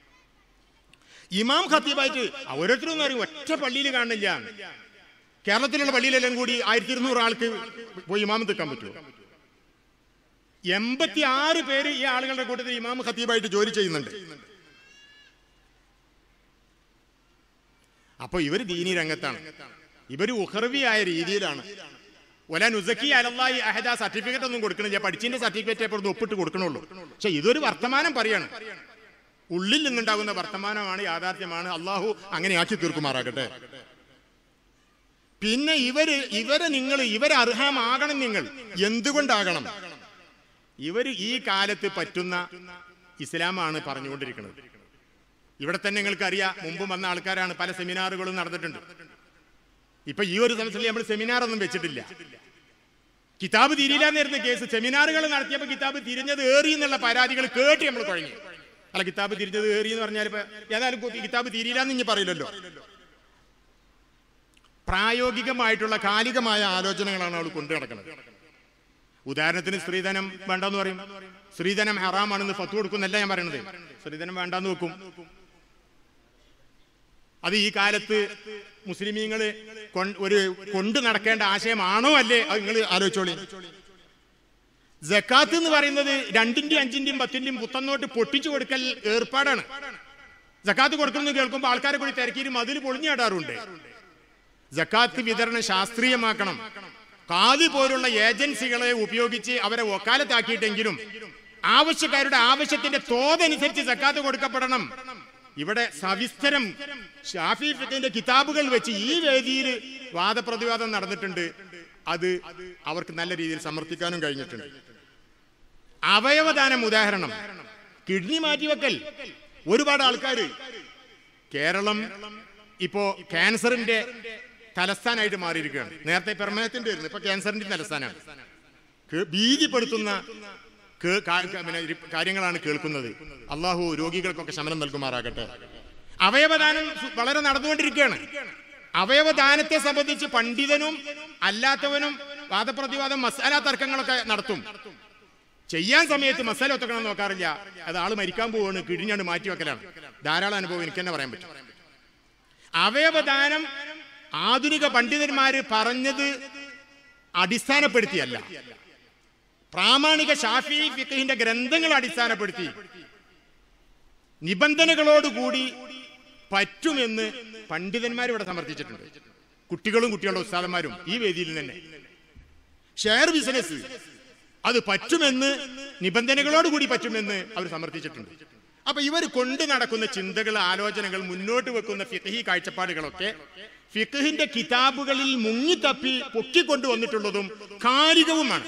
ഇമാം ഖത്തീബായിട്ട് ഓരോരുത്തരും അറിയും ഒറ്റ പള്ളിയിൽ കാണില്ല കേരളത്തിലുള്ള പള്ളിയിലെല്ലാം കൂടി ആയിരത്തി ഇരുന്നൂറ് ആൾക്ക് പോയി ഇമാമ് നിൽക്കാൻ പറ്റുമോ എൺപത്തി ആറ് പേര് ഈ ആളുകളുടെ കൂട്ടത്തിൽ ഇമാം ഖത്തീബായിട്ട് ജോലി ചെയ്യുന്നുണ്ട് അപ്പൊ ഇവർ ദീനി രംഗത്താണ് ഇവർ ഉഹർവിയായ രീതിയിലാണ് ഒലാൻ ഉസക്കി അലല്ലായി അഹദ സർട്ടിഫിക്കറ്റ് ഒന്നും കൊടുക്കണില്ല പഠിച്ചതിന്റെ സർട്ടിഫിക്കറ്റ് ഇപ്പോൾ ഒന്ന് ഒപ്പിട്ട് കൊടുക്കണുള്ളൂ പക്ഷെ ഇതൊരു വർത്തമാനം പറയാണ് ഉള്ളിൽ നിന്നുണ്ടാകുന്ന വർത്തമാനമാണ് യാഥാർത്ഥ്യമാണ് അള്ളാഹു അങ്ങനെ ആക്കി തീർക്കുമാറാകട്ടെ പിന്നെ ഇവര് ഇവരെ നിങ്ങൾ ഇവരെ അർഹമാകണം നിങ്ങൾ എന്തുകൊണ്ടാകണം ഇവര് ഈ കാലത്ത് പറ്റുന്ന ഇസ്ലാമാണ് പറഞ്ഞുകൊണ്ടിരിക്കുന്നത് ഇവിടെ തന്നെ നിങ്ങൾക്ക് അറിയാം മുമ്പ് വന്ന ആൾക്കാരാണ് പല സെമിനാറുകളും നടന്നിട്ടുണ്ട് ഇപ്പൊ ഈ ഒരു സമയത്തിൽ നമ്മൾ സെമിനാർ ഒന്നും വെച്ചിട്ടില്ല കിതാബ് തിരിയില്ലാന്നിരുന്ന കേസ് സെമിനാറുകൾ നടത്തിയപ്പോൾ കിതാബ് തിരിഞ്ഞത് ഏറി എന്നുള്ള പരാതികൾ കേട്ട് നമ്മൾ കുഴങ്ങി അല്ല കിതാബ് തിരിഞ്ഞത് ഏറി എന്ന് പറഞ്ഞാൽ ഇപ്പൊ ഏതായാലും കു- കിതാബ് തിരിയില്ലാന്ന് ഇനി പറയില്ലല്ലോ പ്രായോഗികമായിട്ടുള്ള കാലികമായ ആലോചനകളാണ് അവൾ കൊണ്ടു നടക്കുന്നത് ഉദാഹരണത്തിന് സ്ത്രീധനം വേണ്ടെന്ന് പറയും സ്ത്രീധനം ഹറാമാണെന്ന് ഫത്ത് കൊടുക്കുന്നല്ല ഞാൻ പറയണത് സ്ത്രീധനം വേണ്ടെന്ന് വെക്കും അത് ഈ കാലത്ത് മുസ്ലിമീങ്ങള് കൊൺ- ഒരു കൊണ്ടു നടക്കേണ്ട ആശയമാണോ അല്ലേ അത് നിങ്ങൾ ആലോചിച്ചോളി ജക്കാത്ത് എന്ന് പറയുന്നത് രണ്ടിന്റെയും അഞ്ചിന്റെയും പത്തിന്റെയും പുത്തന്നോട്ട് പൊട്ടിച്ചു കൊടുക്കൽ ഏർപ്പാടാണ് ജക്കാത്ത് കൊടുക്കുന്നത് കേൾക്കുമ്പോൾ ആൾക്കാരെ കൂടി തിരക്കിയിട്ട് മതിൽ പൊളിഞ്ഞാടാറുണ്ട് ജക്കാത്ത് വിതരണം ശാസ്ത്രീയമാക്കണം കാതി പോലുള്ള ഏജൻസികളെ ഉപയോഗിച്ച് അവരെ ഒക്കാലത്താക്കിയിട്ടെങ്കിലും ആവശ്യക്കാരുടെ ആവശ്യത്തിന്റെ തോതനുസരിച്ച് ജക്കാത്ത് കൊടുക്കപ്പെടണം ഇവിടെ സവിസ്തരം ഷാഫി ഫിഖിന്റെ കിതാബുകൾ വെച്ച് ഈ വേദിയിൽ വാദപ്രതിവാദം നടന്നിട്ടുണ്ട് അത് അവർക്ക് നല്ല രീതിയിൽ സമർത്ഥിക്കാനും കഴിഞ്ഞിട്ടുണ്ട് അവയവദാനം ഉദാഹരണം കിഡ്നി മാറ്റിവെക്കൽ ഒരുപാട് ആൾക്കാർ കേരളം ഇപ്പോ ക്യാൻസറിന്റെ തലസ്ഥാനായിട്ട് മാറിയിരിക്കുകയാണ് നേരത്തെ പെർമനത്തിന്റെ ആയിരുന്നു ഇപ്പൊ ക്യാൻസറിന്റെ തലസ്ഥാനമാണ് കേ- ഭീതിപ്പെടുത്തുന്ന കേ- കാ- ക- പിന്നെ ഇരി- കാര്യങ്ങളാണ് കേൾക്കുന്നത് അള്ളാഹു രോഗികൾക്കൊക്കെ ശമനം നൽകുമാറാകട്ടെ അവയവദാനം സു- വളരെ നടന്നുകൊണ്ടിരിക്കുകയാണ് അവയവദാനത്തെ സംബന്ധിച്ച് പണ്ഡിതനും അല്ലാത്തവനും വാദപ്രതിവാദം മസാല തർക്കങ്ങളൊക്കെ നടത്തും ചെയ്യാൻ സമയത്ത് മസാല ഒത്തക്കണം നോക്കാറില്ല അത് ആള് മരിക്കാൻ പോവാണ് കിഴിഞ്ഞാണ്ട് മാറ്റി വെക്കലാണ് ധാരാളം അനുഭവം എനിക്ക് തന്നെ പറയാൻ പറ്റും അവയവദാനം ആധുനിക പണ്ഡിതന്മാര് പറഞ്ഞത് അടിസ്ഥാനപ്പെടുത്തിയല്ല പ്രാമാണിക ഷാഫി ഫിഖഹിന്റെ ഗ്രന്ഥങ്ങൾ അടിസ്ഥാനപ്പെടുത്തി നിബന്ധനകളോടുകൂടി പറ്റുമെന്ന് പണ്ഡിതന്മാർ ഇവിടെ സമർത്ഥിച്ചിട്ടുണ്ട് കുട്ടികളും കുട്ടികളുടെ ഉസ്താദന്മാരും ഈ വേദിയിൽ തന്നെ ഷെയർ ബിസിനസ് അത് പറ്റുമെന്ന് നിബന്ധനകളോടുകൂടി പറ്റുമെന്ന് അവർ സമർത്ഥിച്ചിട്ടുണ്ട് അപ്പൊ ഇവർ കൊണ്ടു നടക്കുന്ന ചിന്തകൾ ആലോചനകൾ മുന്നോട്ട് വെക്കുന്ന ഫിഖഹി കാഴ്ചപ്പാടുകളൊക്കെ ഫിഖഹിന്റെ കിതാബുകളിൽ മുങ്ങിത്തപ്പി പൊക്കിക്കൊണ്ടുവന്നിട്ടുള്ളതും കാലികവുമാണ്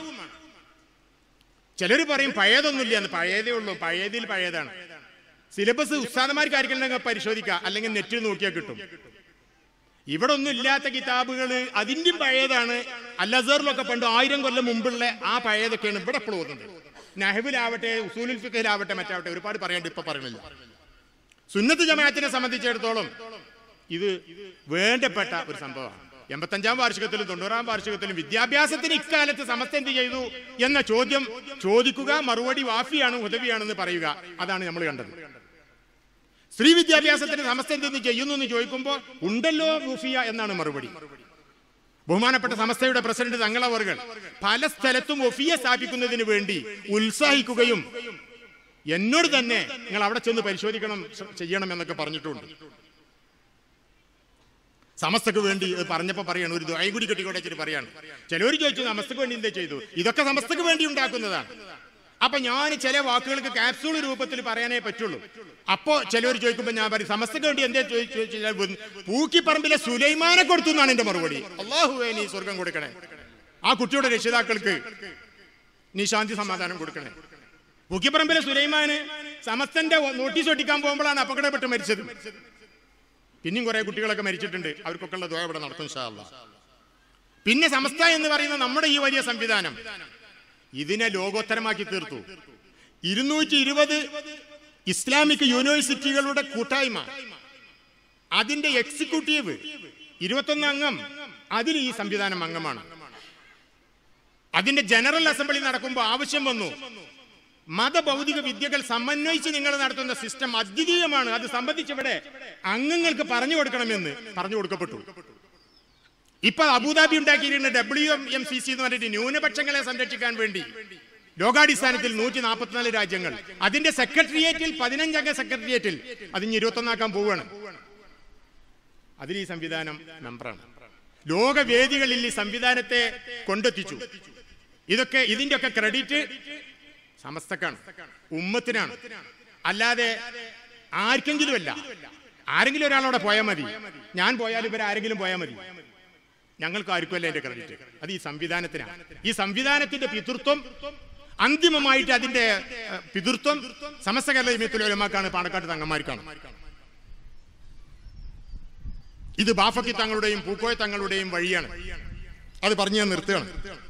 ചിലർ പറയും പഴയതൊന്നുമില്ല എന്ന് പഴയതേ ഉള്ളൂ പഴയതിൽ പഴയതാണ് സിലബസ് ഉസ്താദന്മാർക്ക് ആർക്കെങ്കിലും പരിശോധിക്കാം അല്ലെങ്കിൽ നെറ്റിൽ നോക്കിയാൽ കിട്ടും ഇവിടെ ഒന്നും ഇല്ലാത്ത കിതാബുകൾ അതിന്റെയും പഴയതാണ് അല്ലസറിലൊക്കെ പണ്ട് ആയിരം കൊല്ലം മുമ്പുള്ള ആ പഴയതൊക്കെയാണ് ഇവിടെ ഇപ്പോൾ ഓതുന്നത് നഹബിലാവട്ടെ ഉസൂലുൽ ഫിഖിലാവട്ടെ മറ്റാവട്ടെ ഒരുപാട് പറയാണ്ട് ഇപ്പൊ പറയണില്ല സുന്നത്ത് ജമാഅത്തിനെ സംബന്ധിച്ചിടത്തോളം ഇത് വേണ്ടപ്പെട്ട ഒരു സംഭവമാണ് എൺപത്തഞ്ചാം വാർഷികത്തിലും തൊണ്ണൂറാം വാർഷികത്തിലും വിദ്യാഭ്യാസത്തിന് ഇക്കാലത്ത് സമസ്ത എന്ത് ചെയ്തു എന്ന ചോദ്യം ചോദിക്കുക മറുപടി വാഫിയാണ് ഉദവിയാണെന്ന് പറയുക അതാണ് നമ്മൾ കണ്ടത് സ്ത്രീ വിദ്യാഭ്യാസത്തിന് സമസ്ത എന്തെന്ന് ചെയ്യുന്നു എന്ന് ചോദിക്കുമ്പോൾ ഉണ്ടല്ലോ റൂഫിയ എന്നാണ് മറുപടി ബഹുമാനപ്പെട്ട സമസ്തയുടെ പ്രസിഡന്റ് തങ്ങളവർകൾ പല സ്ഥലത്തും ഒഫിയ സ്ഥാപിക്കുന്നതിന് വേണ്ടി ഉത്സാഹിക്കുകയും എന്നോട് തന്നെ നിങ്ങൾ അവിടെ ചെന്ന് പരിശോധിക്കണം ശ്ര- ചെയ്യണം എന്നൊക്കെ പറഞ്ഞിട്ടുണ്ട് സമസ്തക്ക് വേണ്ടി ഇത് പറഞ്ഞപ്പോ പറയാണ് ഒരു ദ്വയം കൂടി കെട്ടിക്കോട്ടെ വെച്ചിട്ട് പറയാണ് ചിലവർ ചോദിച്ചു സമസ്തക്ക് വേണ്ടി എന്താ ചെയ്തു ഇതൊക്കെ സമസ്തക്ക് വേണ്ടി ഉണ്ടാക്കുന്നതാണ് അപ്പൊ ഞാൻ ചില വാക്കുകൾക്ക് ക്യാപ്സൂൾ രൂപത്തിൽ പറയാനേ പറ്റുള്ളൂ അപ്പോ ചിലവർ ചോദിക്കുമ്പോൾ ഞാൻ പറയും സമസ്തക്ക് വേണ്ടി എന്തേ ചോദിച്ചു ചോദിച്ചാൽ പൂക്കിപ്പറമ്പിലെ സുലൈമാനെ കൊടുത്തു എന്നാണ് എന്റെ മറുപടി അള്ളാഹുവേ നീ സ്വർഗം കൊടുക്കണേ ആ കുട്ടിയുടെ രക്ഷിതാക്കൾക്ക് നീ ശാന്തി സമാധാനം കൊടുക്കണേ പൂക്കിപ്പറമ്പിലെ സുലൈമാന് സമസ്തന്റെ നോട്ടീസ് ഒട്ടിക്കാൻ പോകുമ്പോഴാണ് അപകടപ്പെട്ട് മരിച്ചത് പിന്നെയും കുറെ കുട്ടികളൊക്കെ മരിച്ചിട്ടുണ്ട് അവർക്കൊക്കെ ഉള്ള ദ്വയ ഇവിടെ നടത്തും ഇൻഷാ അല്ലാ. പിന്നെ സമസ്ത എന്ന് പറയുന്ന നമ്മുടെ ഈ വലിയ സംവിധാനം ഇതിനെ ലോകോത്തരമാക്കി തീർത്തു ഇരുന്നൂറ്റി ഇരുപത് ഇസ്ലാമിക് യൂണിവേഴ്സിറ്റികളുടെ കൂട്ടായ്മ അതിന്റെ എക്സിക്യൂട്ടീവ് ഇരുപത്തൊന്ന് അംഗം അതിൽ ഈ സംവിധാനം അംഗമാണ് അതിന്റെ ജനറൽ അസംബ്ലി നടക്കുമ്പോൾ ആവശ്യം വന്നു മതഭൗതിക വിദ്യകൾ സമന്വയിച്ച് നിങ്ങൾ നടത്തുന്ന സിസ്റ്റം അദ്വിതീയമാണ് അത് സംബന്ധിച്ചിവിടെ അംഗങ്ങൾക്ക് പറഞ്ഞു കൊടുക്കണമെന്ന് പറഞ്ഞു കൊടുക്കപ്പെട്ടു ഇപ്പൊ അബുദാബി ഉണ്ടാക്കിയിരിക്കുന്ന W M M C C എന്ന് പറഞ്ഞിട്ട് ന്യൂനപക്ഷങ്ങളെ സംരക്ഷിക്കാൻ വേണ്ടി ലോകാടിസ്ഥാനത്തിൽ നൂറ്റി നാൽപ്പത്തിനാല് രാജ്യങ്ങൾ അതിന്റെ സെക്രട്ടേറിയറ്റിൽ പതിനഞ്ചംഗ സെക്രട്ടേറിയറ്റിൽ അതിന് ഇരുപത്തൊന്നാക്കാൻ പോവുകയാണ് അതിൽ ഈ സംവിധാനം മെമ്പറാണ് ലോകവേദികളിൽ ഈ സംവിധാനത്തെ കൊണ്ടെത്തിച്ചു ഇതൊക്കെ ഇതിന്റെ ഒക്കെ ക്രെഡിറ്റ് സമസ്തക്കാണ് ഉമ്മത്തിനാണ് അല്ലാതെ ആർക്കെങ്കിലും അല്ല ആരെങ്കിലും ഒരാളവിടെ പോയാൽ മതി ഞാൻ പോയാൽ ഇവർ ആരെങ്കിലും പോയാൽ മതി ഞങ്ങൾക്ക് ആർക്കുമല്ല എന്റെ ക്രെഡിറ്റ് അത് ഈ സംവിധാനത്തിനാണ് ഈ സംവിധാനത്തിന്റെ പിതൃത്വം അന്തിമമായിട്ട് അതിന്റെ ഏഹ്, പിതൃത്വം സമസ്ത കേരള ജമിയത്തുലമാക്കാണ് പാണക്കാട്ട് തങ്ങന്മാർക്കാണ് ഇത് ബാഫക്കി തങ്ങളുടെയും പൂക്കോയ തങ്ങളുടെയും വഴിയാണ് അത് പറഞ്ഞു ഞാൻ നിർത്തുകയാണ്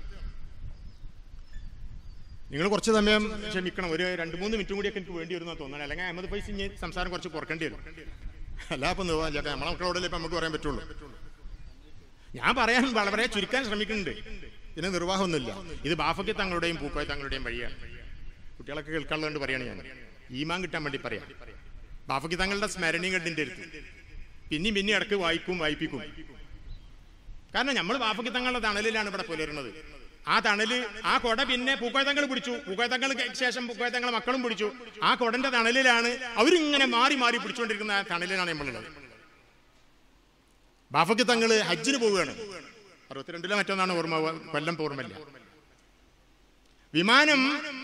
നിങ്ങൾ കുറച്ച് സമയം ക്ഷമിക്കണം ഒരു രണ്ട് മൂന്ന് മിനിറ്റും കൂടിയൊക്കെ എനിക്ക് വേണ്ടി വരുന്ന തോന്നണം അല്ലെങ്കിൽ അഹമ്മദ് പൈസ ഇനി സംസാരം കുറച്ച് കുറക്കേണ്ടി വരും അല്ല അപ്പൊ നോവാൻ ചേട്ടാ നമ്മളെ മക്കളോടല്ലേ ഇപ്പൊ നമുക്ക് പറയാൻ പറ്റുള്ളൂ ഞാൻ പറയാൻ വളരെ ചുരുക്കാൻ ശ്രമിക്കുന്നുണ്ട് ഇതിന് നിർവാഹമൊന്നുമില്ല ഇത് ബാഫക്കി തങ്ങളുടെയും പൂക്കോയ തങ്ങളുടെയും വഴിയാണ് കുട്ടികളൊക്കെ കേൾക്കാനുള്ളതുകൊണ്ട് പറയാണ് ഞാൻ ഈമാൻ കിട്ടാൻ വേണ്ടി പറയാം ബാഫക്കി തങ്ങളുടെ സ്മരണയും കണ്ടിന്റെ അടുത്ത് പിന്നെയും പിന്നെ ഇടക്ക് വായിക്കും വായിപ്പിക്കും കാരണം നമ്മൾ ബാഫക്കി തങ്ങളുടെ തണലിലാണ് ഇവിടെ പുലരുന്നത് ആ തണല് ആ കൊട പിന്നെ പൂക്കോയത്തങ്ങൾ പിടിച്ചു പൂക്കോയത്തങ്ങൾക്ക് ശേഷം പൂക്കോയത്തങ്ങളെ മക്കളും പിടിച്ചു ആ കൊടന്റെ തണലിലാണ് അവരിങ്ങനെ മാറി മാറി പിടിച്ചുകൊണ്ടിരിക്കുന്ന ആ തണലിലാണ് നമ്മളുള്ളത് ബാഫക്കി തങ്ങള് ഹജ്ജിന് പോവുകയാണ് അറുപത്തിരണ്ടിലോ മറ്റൊന്നാണ് ഓർമ്മ കൊല്ലം ഓർമ്മയില്ല വിമാനം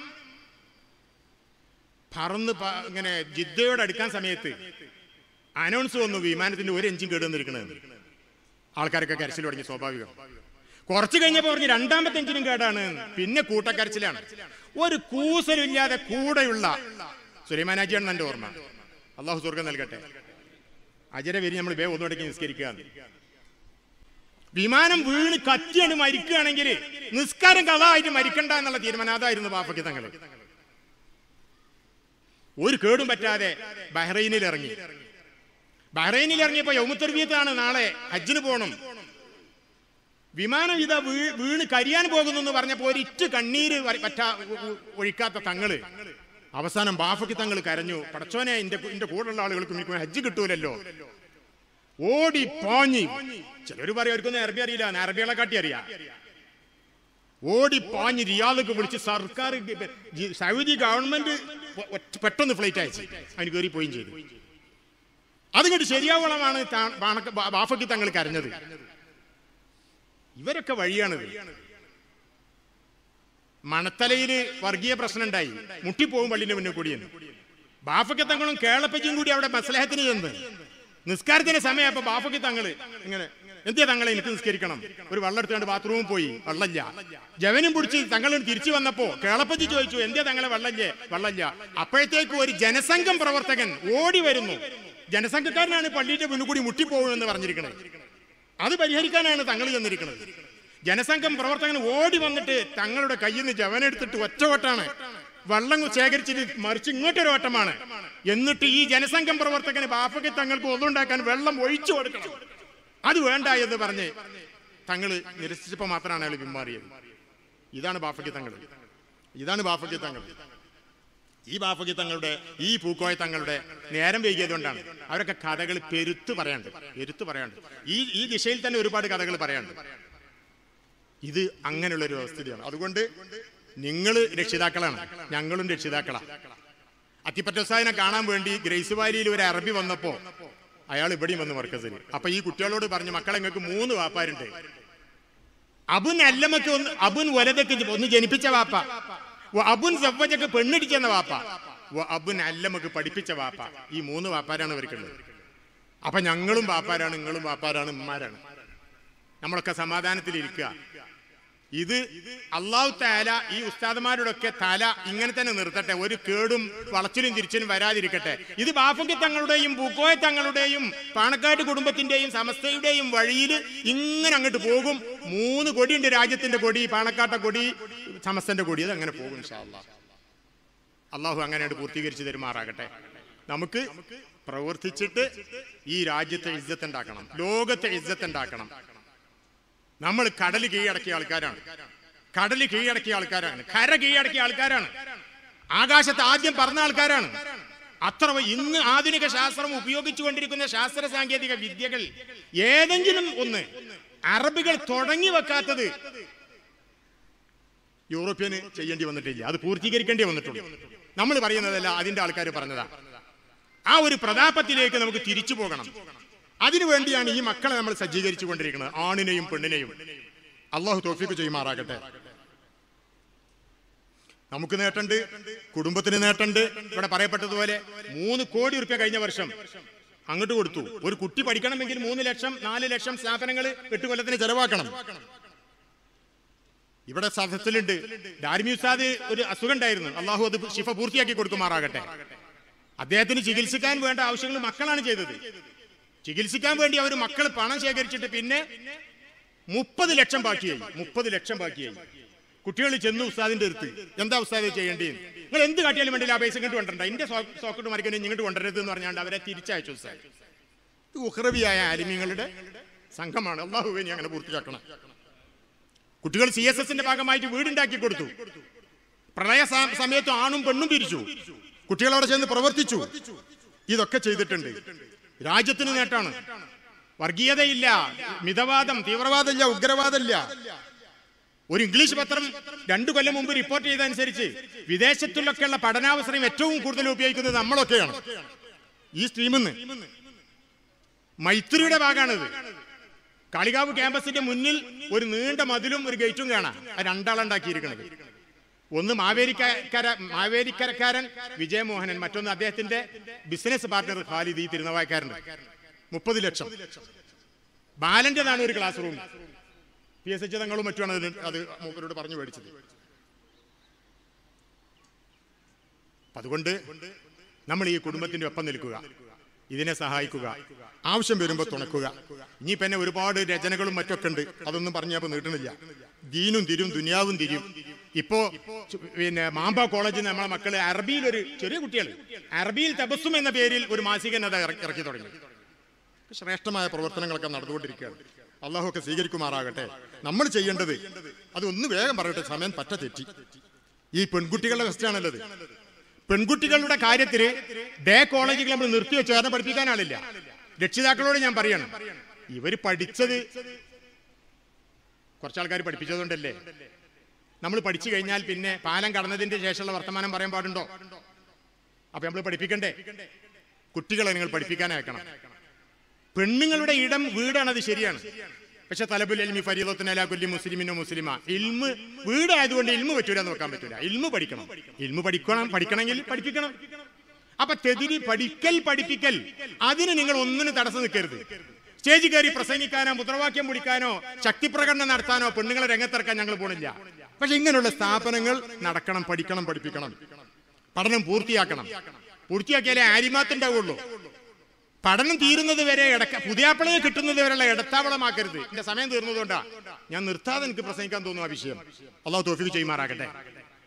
പറന്ന് പ- ഇങ്ങനെ ജിദ്ദയോട് അടുക്കാൻ സമയത്ത് അനൗൺസ് വന്നു വിമാനത്തിന്റെ ഒരു എഞ്ചിൻ കേടുവന്നിരിക്കണത് ആൾക്കാരൊക്കെ കരച്ചിൽ തുടങ്ങി സ്വാഭാവികം കുറച്ച് കഴിഞ്ഞപ്പോൾ പറഞ്ഞു രണ്ടാമത്തെ എഞ്ചിനും കേടാണ് എന്ന്. പിന്നെ കൂട്ടക്കരച്ചിലാണ് ഒരു കൂസലില്ലാതെ കൂടെയുള്ള സുലൈമാനാജിയാണ് എന്റെ ഓർമ്മ അള്ളാഹു സ്വർഗം നൽകട്ടെ അജര വരി നമ്മൾ വേ ഒന്നുടക്കി നിസ്കരിക്കുക വിമാനം വീണ് കത്തിയാണ് മരിക്കുകയാണെങ്കിൽ നിസ്കാരം കഥായിട്ട് മരിക്കണ്ട എന്നുള്ള തീരുമാനം അതായിരുന്നു ബാപ്പയ്ക്ക് തങ്ങള് ഒരു കേടും പറ്റാതെ ബഹ്റൈനിൽ ഇറങ്ങി ബഹ്റൈനിൽ ഇറങ്ങിയപ്പോ യൗമുത്തർവീയത്താണ് നാളെ ഹജ്ജിന് പോകണം വിമാനം ഇതാ വീ- വീണ് കരിയാൻ പോകുന്നു എന്ന് പറഞ്ഞപ്പോ ഒരിറ്റ് കണ്ണീര് വര- പറ്റാ ഒ- ഒ- ഒഴിക്കാത്ത തങ്ങള് അവസാനം ബാഫയ്ക്ക് തങ്ങൾ കരഞ്ഞു പടച്ചോനെ എന്റെ എന്റെ കൂടെയുള്ള ആളുകൾക്ക് എനിക്ക് ഹജ്ജ് കിട്ടൂലല്ലോ ഓടി പാഞ്ഞി ചിലർ പറയും അവർക്കൊന്നും അറബി അറിയില്ല അറബികളെ കാട്ടി അറിയാം ഓടി പാഞ്ഞ് റിയാദൊക്കെ വിളിച്ച് സർക്കാർ ജി- സൗദി ഗവൺമെന്റ് ഒ- ഒറ്റ- പെട്ടെന്ന് ഫ്ലൈറ്റ് അയച്ചു അതിന് കയറി പോയും ചെയ്തു അതുകൊണ്ട് ശരിയാവണമാണ് താ- ബാണക്ക- ബാ- ബാഫയ്ക്ക് തങ്ങൾ കരഞ്ഞത് ഇവരൊക്കെ വഴിയാണിത് മണത്തലയില് വർഗീയ പ്രശ്നം ഉണ്ടായി മുട്ടിപ്പോവും പള്ളിന്റെ മുന്നിൽ കൂടിയെന്ന് ബാഫയ്ക്ക് തങ്ങളും കേളപ്പച്ചിയും കൂടി അവിടെ മസ്ലഹത്തിന് ചെന്ന് നിസ്കാരത്തിന്റെ സമയം അപ്പൊ ബാഫയ്ക്ക് തങ്ങള് ഇങ്ങനെ എന്തിയാ തങ്ങളെ എനിക്ക് നിസ്കരിക്കണം ഒരു വെള്ളം എടുത്തുകൊണ്ട് ബാത്റൂമിൽ പോയി വെള്ളമില്ല ജവനും പിടിച്ച് തങ്ങൾ തിരിച്ചു വന്നപ്പോ കേളപ്പച്ചി ചോദിച്ചു എന്തിയാ തങ്ങളെ വെള്ളമില്ലേ വെള്ളമില്ല അപ്പോഴത്തേക്ക് ഒരു ജനസംഘം പ്രവർത്തകൻ ഓടി വരുന്നു ജനസംഘക്കാരനാണ് പള്ളിയുടെ മുന്നിൽ കൂടി മുട്ടിപ്പോകുമെന്ന് പറഞ്ഞിരിക്കുന്നത് അത് പരിഹരിക്കാനാണ് തങ്ങൾ ചെന്നിരിക്കുന്നത് ജനസംഘം പ്രവർത്തകൻ ഓടി വന്നിട്ട് തങ്ങളുടെ കയ്യിൽ നിന്ന് ജവനെടുത്തിട്ട് ഒറ്റവട്ടാണ് വെള്ളം ശേഖരിച്ചിട്ട് മറിച്ച് ഇങ്ങോട്ടൊരു ഓട്ടമാണ് എന്നിട്ട് ഈ ജനസംഘം പ്രവർത്തകന് ബാപ്പയ്ക്ക് തങ്ങൾക്ക് ഒന്നുണ്ടാക്കാൻ വെള്ളം ഒഴിച്ചു കൊടുക്കണം അത് വേണ്ട എന്ന് പറഞ്ഞ് തങ്ങള് നിരസിച്ചപ്പോ മാത്രമാണ് അയാൾ പിന്മാറിയത് ഇതാണ് ബാഫയ്ക്ക് തങ്ങൾ ഇതാണ് ബാഫയ്ക്ക് തങ്ങൾ ഈ ബാഫയ്ക്ക് തങ്ങളുടെ ഈ പൂക്കോയ തങ്ങളുടെ നേരം വൈകിയത് കൊണ്ടാണ് അവരൊക്കെ കഥകൾ പെരുത്ത് പറയാണ്ട് പെരുത്ത് പറയാണ്ട് ഈ ഈ ദിശയിൽ തന്നെ ഒരുപാട് കഥകൾ പറയാണ്ട് ഇത് അങ്ങനെയുള്ള ഒരു വ്യവസ്ഥിതിയാണ് അതുകൊണ്ട് നിങ്ങൾ രക്ഷിതാക്കളാണ് ഞങ്ങളും രക്ഷിതാക്കളാണ് അത്തിപ്പറ്റസാദിനെ കാണാൻ വേണ്ടി ഗ്രേസ് വാലിയിൽ ഒരു അറബി വന്നപ്പോ അയാൾ ഇവിടെയും വന്ന് മർക്കസിൽ അപ്പൊ ഈ കുട്ടികളോട് പറഞ്ഞു മക്കളെ നിങ്ങൾക്ക് മൂന്ന് വാപ്പാരുണ്ട് അബുൻ അല്ലമക്ക് ഒന്ന് അബുൻ വലതക്ക് ഒന്ന് ജനിപ്പിച്ച വാപ്പ വ അബുൻ സവ്വജക്ക് പെണ്ണിടിച്ചെന്ന വാപ്പ വ അബുൻ അല്ലമക്ക് പഠിപ്പിച്ച വാപ്പ ഈ മൂന്ന് വാപ്പാരാണ് ഇവർക്കുള്ളത് അപ്പൊ ഞങ്ങളും വാപ്പാരാണ് നിങ്ങളും വാപ്പാരാണ് ഉമ്മാരാണ് നമ്മളൊക്കെ സമാധാനത്തിലിരിക്കുക ഇത് അള്ളാഹു താല ഈ ഉസ്താദന്മാരോടൊക്കെ തല ഇങ്ങനെ തന്നെ നിർത്തട്ടെ ഒരു കേടും വളച്ചിലും തിരിച്ചിലും വരാതിരിക്കട്ടെ ഇത് ബാഫയ്ക്ക് തങ്ങളുടെയും പൂക്കോയ തങ്ങളുടെയും പാണക്കാട് കുടുംബത്തിന്റെയും സമസ്തയുടെയും വഴിയിൽ ഇങ്ങനെ അങ്ങോട്ട് പോകും മൂന്ന് കൊടിയുണ്ട് രാജ്യത്തിന്റെ കൊടി പാണക്കാട്ട കൊടി സമസ്തന്റെ കൊടി അത് അങ്ങനെ പോകും ഇൻഷാ അല്ലാഹ്. അള്ളാഹു അങ്ങനെയായിട്ട് പൂർത്തീകരിച്ച് തരുമാറാകട്ടെ നമുക്ക് പ്രവർത്തിച്ചിട്ട് ഈ രാജ്യത്തെ ഇജ്ജത്ത് ഉണ്ടാക്കണം ലോകത്തെ ഇജ്ജത്ത് ഉണ്ടാക്കണം നമ്മൾ കടൽ കീഴടക്കിയ ആൾക്കാരാണ് കടൽ കീഴടക്കിയ ആൾക്കാരാണ് കര കീഴടക്കിയ ആൾക്കാരാണ് ആകാശത്ത് ആദ്യം പറഞ്ഞ ആൾക്കാരാണ് അത്ര വ- ഇന്ന് ആധുനിക ശാസ്ത്രം ഉപയോഗിച്ചുകൊണ്ടിരിക്കുന്ന ശാസ്ത്ര സാങ്കേതിക വിദ്യകൾ ഏതെങ്കിലും ഒന്ന് അറബികൾ തുടങ്ങി വെക്കാത്തത് യൂറോപ്യന് ചെയ്യേണ്ടി വന്നിട്ടില്ല അത് പൂർത്തീകരിക്കേണ്ടി വന്നിട്ടുള്ളൂ നമ്മൾ പറയുന്നതല്ല അതിന്റെ ആൾക്കാർ പറഞ്ഞതാ ആ ഒരു പ്രതാപത്തിലേക്ക് നമുക്ക് തിരിച്ചു പോകണം അതിനുവേണ്ടിയാണ് ഈ മക്കളെ നമ്മൾ സജ്ജീകരിച്ചു കൊണ്ടിരിക്കുന്നത് ആണിനെയും പെണ്ണിനെയും അള്ളാഹു തോഫിക്ക് ചെയ്യുമാറാകട്ടെ നമുക്ക് നേട്ടണ്ട് കുടുംബത്തിന് നേട്ടണ്ട് ഇവിടെ പറയപ്പെട്ടതുപോലെ മൂന്ന് കോടി ഉറുപ്പ്യ കഴിഞ്ഞ വർഷം അങ്ങോട്ട് കൊടുത്തു ഒരു കുട്ടി പഠിക്കണമെങ്കിൽ മൂന്ന് ലക്ഷം നാല് ലക്ഷം സ്ഥാപനങ്ങൾ എട്ട് കൊല്ലത്തിന് ചെലവാക്കണം ഇവിടെ സദസ്സിലുണ്ട് ഡാരിമി ഉസ്താദ് ഒരു അസുഖം ഉണ്ടായിരുന്നു അള്ളാഹു അത് ശിഫ പൂർത്തിയാക്കി കൊടുക്കുമാറാകട്ടെ അദ്ദേഹത്തിന് ചികിത്സിക്കാൻ വേണ്ട ആവശ്യങ്ങൾ മക്കളാണ് ചെയ്തത് ചികിത്സിക്കാൻ വേണ്ടി അവർ മക്കൾ പണം ശേഖരിച്ചിട്ട് പിന്നെ മുപ്പത് ലക്ഷം ബാക്കിയായി മുപ്പത് ലക്ഷം ബാക്കിയായി കുട്ടികൾ ചെന്നു ഉസ്താദിന്റെ അടുത്ത് എന്താ ഉസ്താദ് ചെയ്യേണ്ടത് നിങ്ങൾ എന്ത് കാട്ടിയാലും വേണ്ടില്ല ആ പൈസ ഇങ്ങോട്ട് കൊണ്ടണ്ട എന്റെ സോക്കറ്റ് മറിക്കാൻ ഇങ്ങോട്ട് കൊണ്ടുവരരുത് എന്ന് പറഞ്ഞാണ്ട് അവരെ തിരിച്ചയച്ചു ഉസ്താദ് ഇത് ഉഹ്റബിയായ ആലിമ്യങ്ങളുടെ സംഘമാണ് അള്ളാഹുവെ നീ അങ്ങനെ പൂർത്തിയാക്കണം കുട്ടികൾ സി എസ് എസിന്റെ ഭാഗമായിട്ട് വീടുണ്ടാക്കി കൊടുത്തു പ്രളയ സ- സമയത്ത് ആണും പെണ്ണും പിരിച്ചു കുട്ടികൾ അവിടെ ചെന്ന് പ്രവർത്തിച്ചു ഇതൊക്കെ ചെയ്തിട്ടുണ്ട് രാജ്യത്തിന് നേട്ടാണ് വർഗീയതയില്ല മിതവാദം തീവ്രവാദമില്ല ഉഗ്രവാദമില്ല ഒരു ഇംഗ്ലീഷ് പത്രം രണ്ടു കൊല്ലം മുമ്പ് റിപ്പോർട്ട് ചെയ്തതനുസരിച്ച് വിദേശത്തിലൊക്കെയുള്ള പഠനാവസരം ഏറ്റവും കൂടുതൽ ഉപയോഗിക്കുന്നത് നമ്മളൊക്കെയാണ് ഈ സ്ട്രീമിൽ നിന്ന് മൈത്രിയുടെ ഭാഗമാണിത് കാളികാവ് ക്യാമ്പസിന്റെ മുന്നിൽ ഒരു നീണ്ട മതിലും ഒരു ഗേറ്റും കാണാം ആ രണ്ടാളുണ്ടാക്കിയിരിക്കുന്നത് ഒന്ന് മാവേലിക്കര മാവേലിക്കരക്കാരൻ വിജയമോഹനൻ മറ്റൊന്ന് അദ്ദേഹത്തിന്റെ ബിസിനസ് പാർട്ണർ ഖാലിദ് ഈ തിരുനവായക്കാരൻ്റെ മുപ്പത് ലക്ഷം ബാലന്റേതാണ് ഒരു class room P S H തങ്ങളും മറ്റുമാണ് അതിന് അത് മൂപ്പരോട് പറഞ്ഞു മേടിച്ചത് അപ്പൊ അതുകൊണ്ട് നമ്മൾ ഈ കുടുംബത്തിന്റെ ഒപ്പം നിൽക്കുക ഇതിനെ സഹായിക്കുക ആവശ്യം വരുമ്പോൾ തുണക്കുക ഇനിയിപ്പോ എന്നെ ഒരുപാട് രചനകളും മറ്റൊക്കെ ഉണ്ട് അതൊന്നും പറഞ്ഞപ്പോ നീട്ടണില്ല ദീനും തിരും ദുനിയാവും തിരും ഇപ്പോ ചു- പിന്നെ മാമ്പ കോളേജിൽ നിന്ന് നമ്മളെ മക്കള് അറബിയിൽ ഒരു ചെറിയ കുട്ടികൾ അറബിയിൽ തപസ്സും എന്ന പേരിൽ ഒരു മാസികൻ അത് ഇറക്കി ഇറക്കി തുടങ്ങി ശ്രേഷ്ഠമായ പ്രവർത്തനങ്ങളൊക്കെ നടന്നുകൊണ്ടിരിക്കുകയാണ് അള്ളാഹു ഒക്കെ സ്വീകരിക്കുമാറാകട്ടെ നമ്മൾ ചെയ്യേണ്ടത് അതൊന്ന് വേഗം പറയട്ടെ സമയം പറ്റ തെറ്റി ഈ പെൺകുട്ടികളുടെ അവസ്ഥയാണല്ലോ ഇത് പെൺകുട്ടികളുടെ കാര്യത്തില് ഡേ കോളേജുകൾ നമ്മൾ നിർത്തിവെച്ച് കാരണം പഠിപ്പിക്കാൻ ആളില്ല രക്ഷിതാക്കളോട് ഞാൻ പറയണം ഇവര് പഠിച്ചത് കുറച്ചാൾക്കാർ പഠിപ്പിച്ചതുകൊണ്ടല്ലേ നമ്മൾ പഠിച്ചു കഴിഞ്ഞാൽ പിന്നെ പാലം കടന്നതിന്റെ ശേഷമുള്ള വർത്തമാനം പറയാൻ പാടുണ്ടോ അപ്പൊ നമ്മൾ പഠിപ്പിക്കണ്ടേ കുട്ടികളെ നിങ്ങൾ പഠിപ്പിക്കാൻ അയക്കണം പെണ്ണുങ്ങളുടെ ഇടം വീടാണത് ശരിയാണ് പക്ഷെ തലബുൽ എൽമി ഫരീദത്തിന് അലാ കൊല്ലി മുസ്ലിമിനോ മുസ്ലിമ ഇൽമ് വീടായതുകൊണ്ട് ഇൽമ് പറ്റൂല എന്ന് വെക്കാൻ പറ്റൂല ഇൽമ് പഠിക്കണം ഇൽമ് പഠിക്കണം പഠിക്കണമെങ്കിൽ പഠിപ്പിക്കണം അപ്പൊ തെതിരി പഠിക്കൽ പഠിപ്പിക്കൽ അതിന് നിങ്ങൾ ഒന്നിനും തടസ്സം നിൽക്കരുത് സ്റ്റേജ് കയറി പ്രസംഗിക്കാനോ മുദ്രാവാക്യം പിടിക്കാനോ ശക്തിപ്രകടനം നടത്താനോ പെണ്ണുങ്ങളെ രംഗത്തിറക്കാൻ ഞങ്ങൾ പോണില്ല പക്ഷെ ഇങ്ങനെയുള്ള സ്ഥാപനങ്ങൾ നടക്കണം പഠിക്കണം പഠിപ്പിക്കണം പഠനം പൂർത്തിയാക്കണം പൂർത്തിയാക്കിയാലേ ആരിമാത്തുണ്ടാവുള്ളൂ പഠനം തീരുന്നത് വരെ ഇടക്ക പുതിയാപ്പിളയെ കിട്ടുന്നത് വരെയുള്ള ഇടത്താവളമാക്കരുത് എന്റെ സമയം തീർന്നതുകൊണ്ടാ ഞാൻ നിർത്താതെ എനിക്ക് പ്രസംഗിക്കാൻ തോന്നുന്നു ആ വിഷയം അള്ളാഹു തോഫിക്ക് ചെയ്യുമാറാകട്ടെ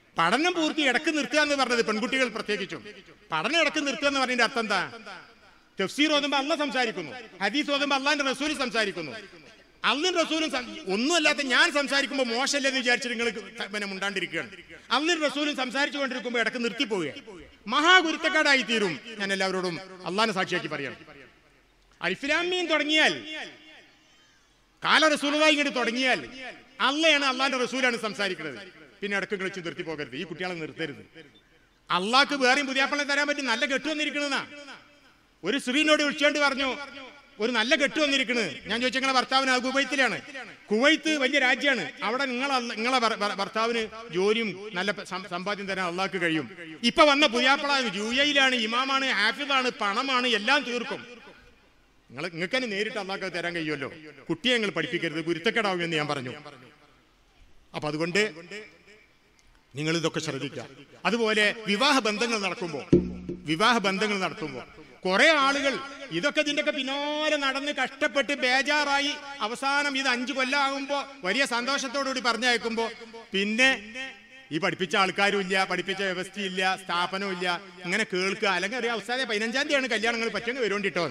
പഠനം പൂർത്തി ഇടക്ക് നിർത്തുക എന്ന് പറഞ്ഞത് പെൺകുട്ടികൾ പ്രത്യേകിച്ചും പഠനം ഇടക്ക് നിർത്തുക എന്ന് പറഞ്ഞതിന്റെ അർത്ഥം എന്താ തഫ്സീർ ഓതുമ്പോ അല്ല സംസാരിക്കുന്നു ഹദീസ് ഓതുമ്പോ അള്ളാന്റെ റസൂൽ സംസാരിക്കുന്നു അള്ളിൻ റസൂലും സം- ഒന്നുമല്ലാത്ത ഞാൻ സംസാരിക്കുമ്പോൾ മോശമല്ലെന്ന് വിചാരിച്ചിട്ട് നിങ്ങൾ പിന്നെ മുണ്ടാണ്ടിരിക്കുകയാണ് അള്ളിൻ റസൂലും സംസാരിച്ചു കൊണ്ടിരിക്കുമ്പോൾ ഇടക്ക് നിർത്തിപ്പോവുക മഹാഗുരുത്തക്കാടായി തീരും ഞാൻ എല്ലാവരോടും അള്ളാനെ സാക്ഷിയാക്കി പറയണം അൽഫിലാമീൻ തുടങ്ങിയാൽ കാല റസൂലുമായി ഇങ്ങോട്ട് തുടങ്ങിയാൽ അള്ളയാണ് അള്ളാന്റെ റസൂലാണ് സംസാരിക്കുന്നത് പിന്നെ ഇടക്ക് കളിച്ച് നിർത്തി പോകരുത് ഈ കുട്ടികളെ നിർത്തരുത് അള്ളാഹ്ക്ക് വേറെയും പുതിയാപ്പളെ തരാൻ പറ്റി നല്ല കെട്ടു വന്നിരിക്കണെന്നാ ഒരു സ്ത്രീനോട് വിളിച്ചുകൊണ്ട് പറഞ്ഞു ഒരു നല്ല കെട്ടു വന്നിരിക്കണ് ഞാൻ ചോദിച്ച നിങ്ങളെ ഭർത്താവിന് അത് കുവൈത്തിലാണ് കുവൈത്ത് വലിയ രാജ്യമാണ് അവിടെ നിങ്ങളെ നിങ്ങളെ ഭർ- ഭർ- ഭർത്താവിന് ജോലിയും നല്ല പ- സം- സമ്പാദ്യം തരാൻ അള്ളാഹ്ക്ക് കഴിയും ഇപ്പൊ വന്ന പുതിയാപ്പള യു എയിലാണ് ഇമാമാണ് ഹാഫിദാണ് പണമാണ് എല്ലാം തീർക്കും നിങ്ങൾ നിങ്ങൾക്ക് തന്നെ നേരിട്ട് അള്ളാഹ്ക്ക് തരാൻ കഴിയുമല്ലോ കുട്ടിയെ നിങ്ങൾ പഠിപ്പിക്കരുത് ഗുരുത്തക്കേടാവും എന്ന് ഞാൻ പറഞ്ഞു അപ്പൊ അതുകൊണ്ട് നിങ്ങൾ ഇതൊക്കെ ശ്രദ്ധിക്കുക അതുപോലെ വിവാഹ ബന്ധങ്ങൾ നടക്കുമ്പോൾ വിവാഹ ബന്ധങ്ങൾ നടത്തുമ്പോൾ കുറെ ആളുകൾ ഇതൊക്കെ ഇതിന്റെയൊക്കെ പിന്നാലെ നടന്ന് കഷ്ടപ്പെട്ട് ബേജാറായി അവസാനം ഇത് അഞ്ചു കൊല്ലാകുമ്പോ വലിയ സന്തോഷത്തോടുകൂടി പറഞ്ഞയക്കുമ്പോ പിന്നെ ഈ പഠിപ്പിച്ച ആൾക്കാരും ഇല്ല പഠിപ്പിച്ച വ്യവസ്ഥയില്ല സ്ഥാപനവും ഇല്ല ഇങ്ങനെ കേൾക്കുക അല്ലെങ്കിൽ അറിയാം അവസാനം പതിനഞ്ചാം തീയതിയാണ് കല്യാണങ്ങൾ പറ്റുമെങ്കിൽ വരുകൊണ്ടിട്ടോ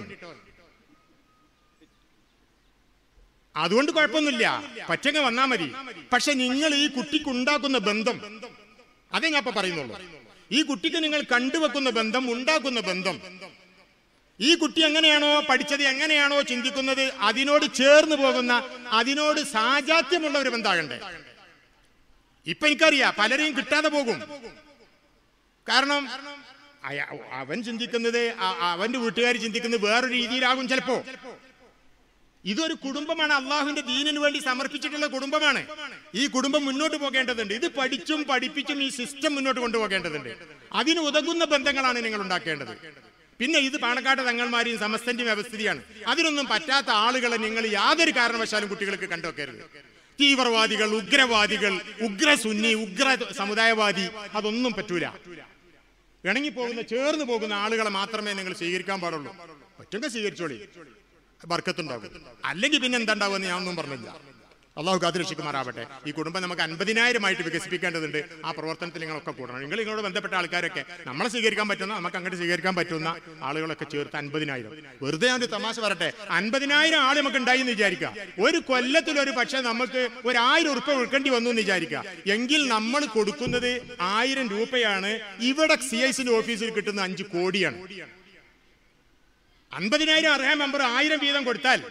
അതുകൊണ്ട് കുഴപ്പമൊന്നുമില്ല പറ്റങ്ങ വന്നാ മതി പക്ഷെ നിങ്ങൾ ഈ കുട്ടിക്ക് ഉണ്ടാക്കുന്ന ബന്ധം അതേ ഞാൻ ഇപ്പൊ പറയുന്നുള്ളൂ ഈ കുട്ടിക്ക് നിങ്ങൾ കണ്ടുവെക്കുന്ന ബന്ധം ഉണ്ടാക്കുന്ന ബന്ധം ഈ കുട്ടി എങ്ങനെയാണോ പഠിച്ചത് എങ്ങനെയാണോ ചിന്തിക്കുന്നത് അതിനോട് ചേർന്ന് പോകുന്ന അതിനോട് സാജാത്യമുള്ള ഒരു ബന്ധമാകണ്ടേ ഇപ്പൊ എനിക്കറിയാം പലരെയും കിട്ടാതെ പോകും കാരണം അയ- അവൻ ചിന്തിക്കുന്നത് അ- അവന്റെ വീട്ടുകാർ ചിന്തിക്കുന്നത് വേറൊരു രീതിയിലാകും ചിലപ്പോ ഇതൊരു കുടുംബമാണ് അള്ളാഹുവിന്റെ ദീനിന് വേണ്ടി സമർപ്പിച്ചിട്ടുള്ള കുടുംബമാണ് ഈ കുടുംബം മുന്നോട്ട് പോകേണ്ടതുണ്ട് ഇത് പഠിച്ചും പഠിപ്പിച്ചും ഈ സിസ്റ്റം മുന്നോട്ട് കൊണ്ടുപോകേണ്ടതുണ്ട് അതിന് ഉതകുന്ന ബന്ധങ്ങളാണ് നിങ്ങൾ ഉണ്ടാക്കേണ്ടത് പിന്നെ ഇത് പാണക്കാട് തങ്ങന്മാരെയും സമസ്തന്റെയും വ്യവസ്ഥിതിയാണ് അതിനൊന്നും പറ്റാത്ത ആളുകളെ നിങ്ങൾ യാതൊരു കാരണവശാലും കുട്ടികൾക്ക് കണ്ടുവെക്കരുത് തീവ്രവാദികൾ ഉഗ്രവാദികൾ ഉഗ്ര സുന്നി ഉഗ്ര സമുദായവാദി അതൊന്നും പറ്റൂല ഇണങ്ങിപ്പോകുന്ന ചേർന്ന് പോകുന്ന ആളുകളെ മാത്രമേ നിങ്ങൾ സ്വീകരിക്കാൻ പാടുള്ളൂ പറ്റുമെങ്കിൽ സ്വീകരിച്ചോളി ബർക്കത്തുണ്ടാകും അല്ലെങ്കിൽ പിന്നെ എന്താ ഉണ്ടാവുമെന്ന് ഞാനൊന്നും പറഞ്ഞില്ല അള്ളാഹു കാത്തുരക്ഷിക്കുമാറാവട്ടെ ഈ കുടുംബം നമുക്ക് അൻപതിനായിരമായിട്ട് വികസിപ്പിക്കേണ്ടതുണ്ട് ആ പ്രവർത്തനത്തിൽ നിങ്ങളൊക്കെ കൂടണം നിങ്ങൾ നിങ്ങളോട് ബന്ധപ്പെട്ട ആൾക്കാരൊക്കെ നമ്മളെ സ്വീകരിക്കാൻ പറ്റുന്ന നമുക്ക് അങ്ങോട്ട് സ്വീകരിക്കാൻ പറ്റുന്ന ആളുകളൊക്കെ ചേർത്ത് അൻപതിനായിരം വെറുതെ ഞാൻ ഒരു തമാശ പറട്ടെ അൻപതിനായിരം ആൾ നമുക്ക് ഉണ്ടായി എന്ന് വിചാരിക്കുക ഒരു കൊല്ലത്തിൽ ഒരു പക്ഷേ നമുക്ക് ഒരു ആയിരം ഉറുപ്പ ഉൾക്കേണ്ടി വന്നു എന്ന് വിചാരിക്കുക എങ്കിൽ നമ്മൾ കൊടുക്കുന്നത് ആയിരം രൂപയാണ് ഇവിടെ സി ഐ സിന്റെ ഓഫീസിൽ കിട്ടുന്ന അഞ്ച് കോടിയാണ് അൻപതിനായിരം അർഹ മെമ്പർ ആയിരം വീതം കൊടുത്താൽ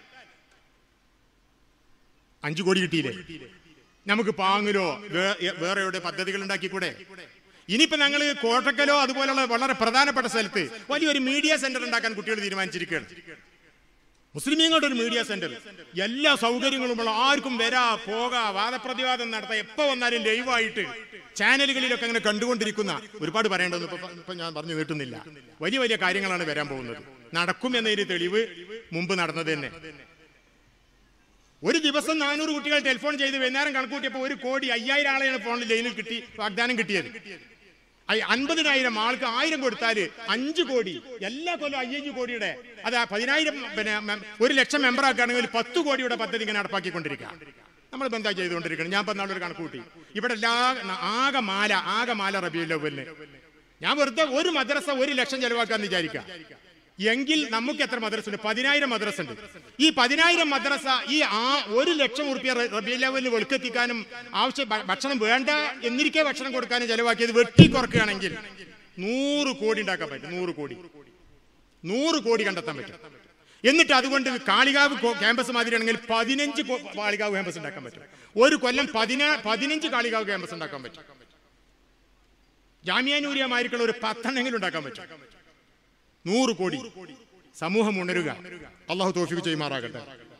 അഞ്ചു കോടി കിട്ടിയില്ലേ നമുക്ക് പാങ്ങിലോ വേ- വേറെ എവിടെ പദ്ധതികൾ ഉണ്ടാക്കിക്കൂടെ ഇനിയിപ്പോ ഞങ്ങൾ കോട്ടക്കലോ അതുപോലുള്ള വളരെ പ്രധാനപ്പെട്ട സ്ഥലത്ത് വലിയൊരു മീഡിയ സെന്റർ ഉണ്ടാക്കാൻ കുട്ടികൾ തീരുമാനിച്ചിരിക്കുകയാണ് മുസ്ലിമീങ്ങളുടെ ഒരു മീഡിയ സെന്റർ എല്ലാ സൗകര്യങ്ങളുമുള്ള ആർക്കും വരാ പോകാ വാദപ്രതിവാദം നടത്താം എപ്പോ വന്നാലും ലൈവായിട്ട് ചാനലുകളിലൊക്കെ അങ്ങനെ കണ്ടുകൊണ്ടിരിക്കുന്ന ഒരുപാട് പറയേണ്ടതൊന്നും ഇപ്പൊ ഇപ്പൊ ഞാൻ പറഞ്ഞു നീട്ടുന്നില്ല വലിയ വലിയ കാര്യങ്ങളാണ് വരാൻ പോകുന്നത് നടക്കും എന്നതിന് തെളിവ് മുമ്പ് നടന്നത് തന്നെ ഒരു ദിവസം നാനൂറ് കുട്ടികൾ ടെലിഫോൺ ചെയ്ത് വൈകുന്നേരം കണക്കൂട്ടിയപ്പോൾ ഒരു കോടി അയ്യായിരം ആളെയാണ് ഫോണിൽ ലൈനിൽ കിട്ടി വാഗ്ദാനം കിട്ടിയത് അയ് അൻപതിനായിരം ആൾക്ക് ആയിരം കൊടുത്താല് അഞ്ച് കോടി എല്ലാ കൊല്ലം അയ്യഞ്ച് കോടിയുടെ അത് ആ പതിനായിരം പിന്നെ മെ- ഒരു ലക്ഷം മെമ്പർ ആക്കുകയാണെങ്കിൽ പത്ത് കോടിയുടെ പദ്ധതി ഇങ്ങനെ നടപ്പാക്കിക്കൊണ്ടിരിക്കുക നമ്മൾ ഇപ്പൊ എന്താ ചെയ്തുകൊണ്ടിരിക്കണം ഞാൻ ഇപ്പൊ നാളൊരു കണക്ക് കൂട്ടി ഇവിടെ എല്ലാ ആകെ മാല ആകെ മാല റബിയുൽ അവലിന് ഞാൻ വെറുതെ ഒരു മദ്രസ ഒരു ലക്ഷം ചെലവാക്കാന്ന് വിചാരിക്കാം എങ്കിൽ നമുക്ക് എത്ര മദ്രസ ഉണ്ട് പതിനായിരം മദ്രസ ഉണ്ട് ഈ പതിനായിരം മദ്രസ ഈ ആ ഒരു ലക്ഷം ഉറുപ്പ്യ റബിയ ലെവലിൽ വെളുക്കെത്തിക്കാനും ആവശ്യ ഭ- ഭക്ഷണം വേണ്ട എന്നിരിക്കെ ഭക്ഷണം കൊടുക്കാനും ചെലവാക്കിയത് വെട്ടി കുറക്കുകയാണെങ്കിൽ നൂറ് കോടി ഉണ്ടാക്കാൻ പറ്റും നൂറ് കോടി നൂറ് കോടി കണ്ടെത്താൻ പറ്റും എന്നിട്ട് അതുകൊണ്ട് കാളികാവ് കോ- ക്യാമ്പസ് മാതിരിയാണെങ്കിൽ പതിനഞ്ച് കോ- കാളികാവ് ക്യാമ്പസ് ഉണ്ടാക്കാൻ പറ്റും ഒരു കൊല്ലം പതിനാ പതിനഞ്ച് കാളികാവ് ക്യാമ്പസ് ഉണ്ടാക്കാൻ പറ്റും ജാമ്യാനൂര്യമായിരിക്കുള്ള ഒരു പത്തെണ്ണെങ്കിലും ഉണ്ടാക്കാൻ പറ്റും നൂറ് കോടി സമൂഹം ഉണരുക അള്ളാഹു തോഫിക്ക് ചെയ്യുമാറാകട്ടെ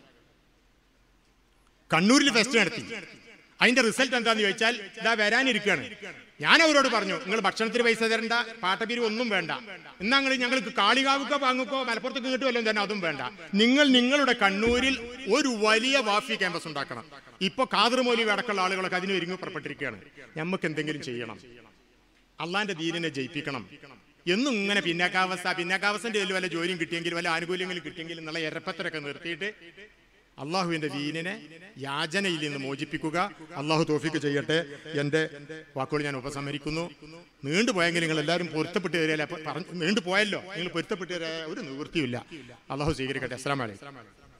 കണ്ണൂരിൽ ഫെസ്റ്റ് നടത്തി അതിന്റെ റിസൾട്ട് എന്താന്ന് ചോദിച്ചാൽ ഇതാ വരാനിരിക്കുകയാണ് ഞാൻ അവരോട് പറഞ്ഞു നിങ്ങൾ ഭക്ഷണത്തിന് പൈസ തരണ്ട പാട്ടപിരി ഒന്നും വേണ്ട എന്നാ നിങ്ങൾ ഞങ്ങൾക്ക് കാളികാവുക്കോ വാങ്ങുക്കോ മലപ്പുറത്തേക്ക് കിട്ടുമല്ലോ വല്ലതും തന്നെ അതും വേണ്ട നിങ്ങൾ നിങ്ങളുടെ കണ്ണൂരിൽ ഒരു വലിയ വാഫി ക്യാമ്പസ് ഉണ്ടാക്കണം ഇപ്പൊ കാതർമോലി അടക്കമുള്ള ആളുകളൊക്കെ അതിന് ഒരുങ്ങി പുറപ്പെട്ടിരിക്കുകയാണ് നമുക്ക് എന്തെങ്കിലും ചെയ്യണം അള്ളാന്റെ ദീനിനെ ജയിപ്പിക്കണം എന്നും ഇങ്ങനെ പിന്നാക്കാവസ്ഥ പിന്നാക്കാവസ്ഥന്റെ ഇതിൽ വല്ല ജോലിയും കിട്ടിയെങ്കിൽ വല്ല ആനുകൂല്യങ്ങളും കിട്ടിയെങ്കിൽ എന്നുള്ള എരപ്പത്തരൊക്കെ നിർത്തിയിട്ട് അള്ളാഹുവിന്റെ ദീനിനെ യാചനയിൽ നിന്ന് മോചിപ്പിക്കുക അള്ളാഹു തോഫിക്ക് ചെയ്യട്ടെ എൻ്റെ വാക്കുകൾ ഞാൻ ഉപസംഹരിക്കുന്നു നീണ്ടുപോയെങ്കിൽ നിങ്ങൾ എല്ലാവരും പൊരുത്തപ്പെട്ട് തരില്ല പറഞ്ഞു നീണ്ടുപോയല്ലോ നിങ്ങൾ പൊരുത്തപ്പെട്ട് തരാൻ ഒരു നിവൃത്തിയില്ല അള്ളാഹു സ്വീകരിക്കട്ടെ അസ്സലാമു അലൈക്കും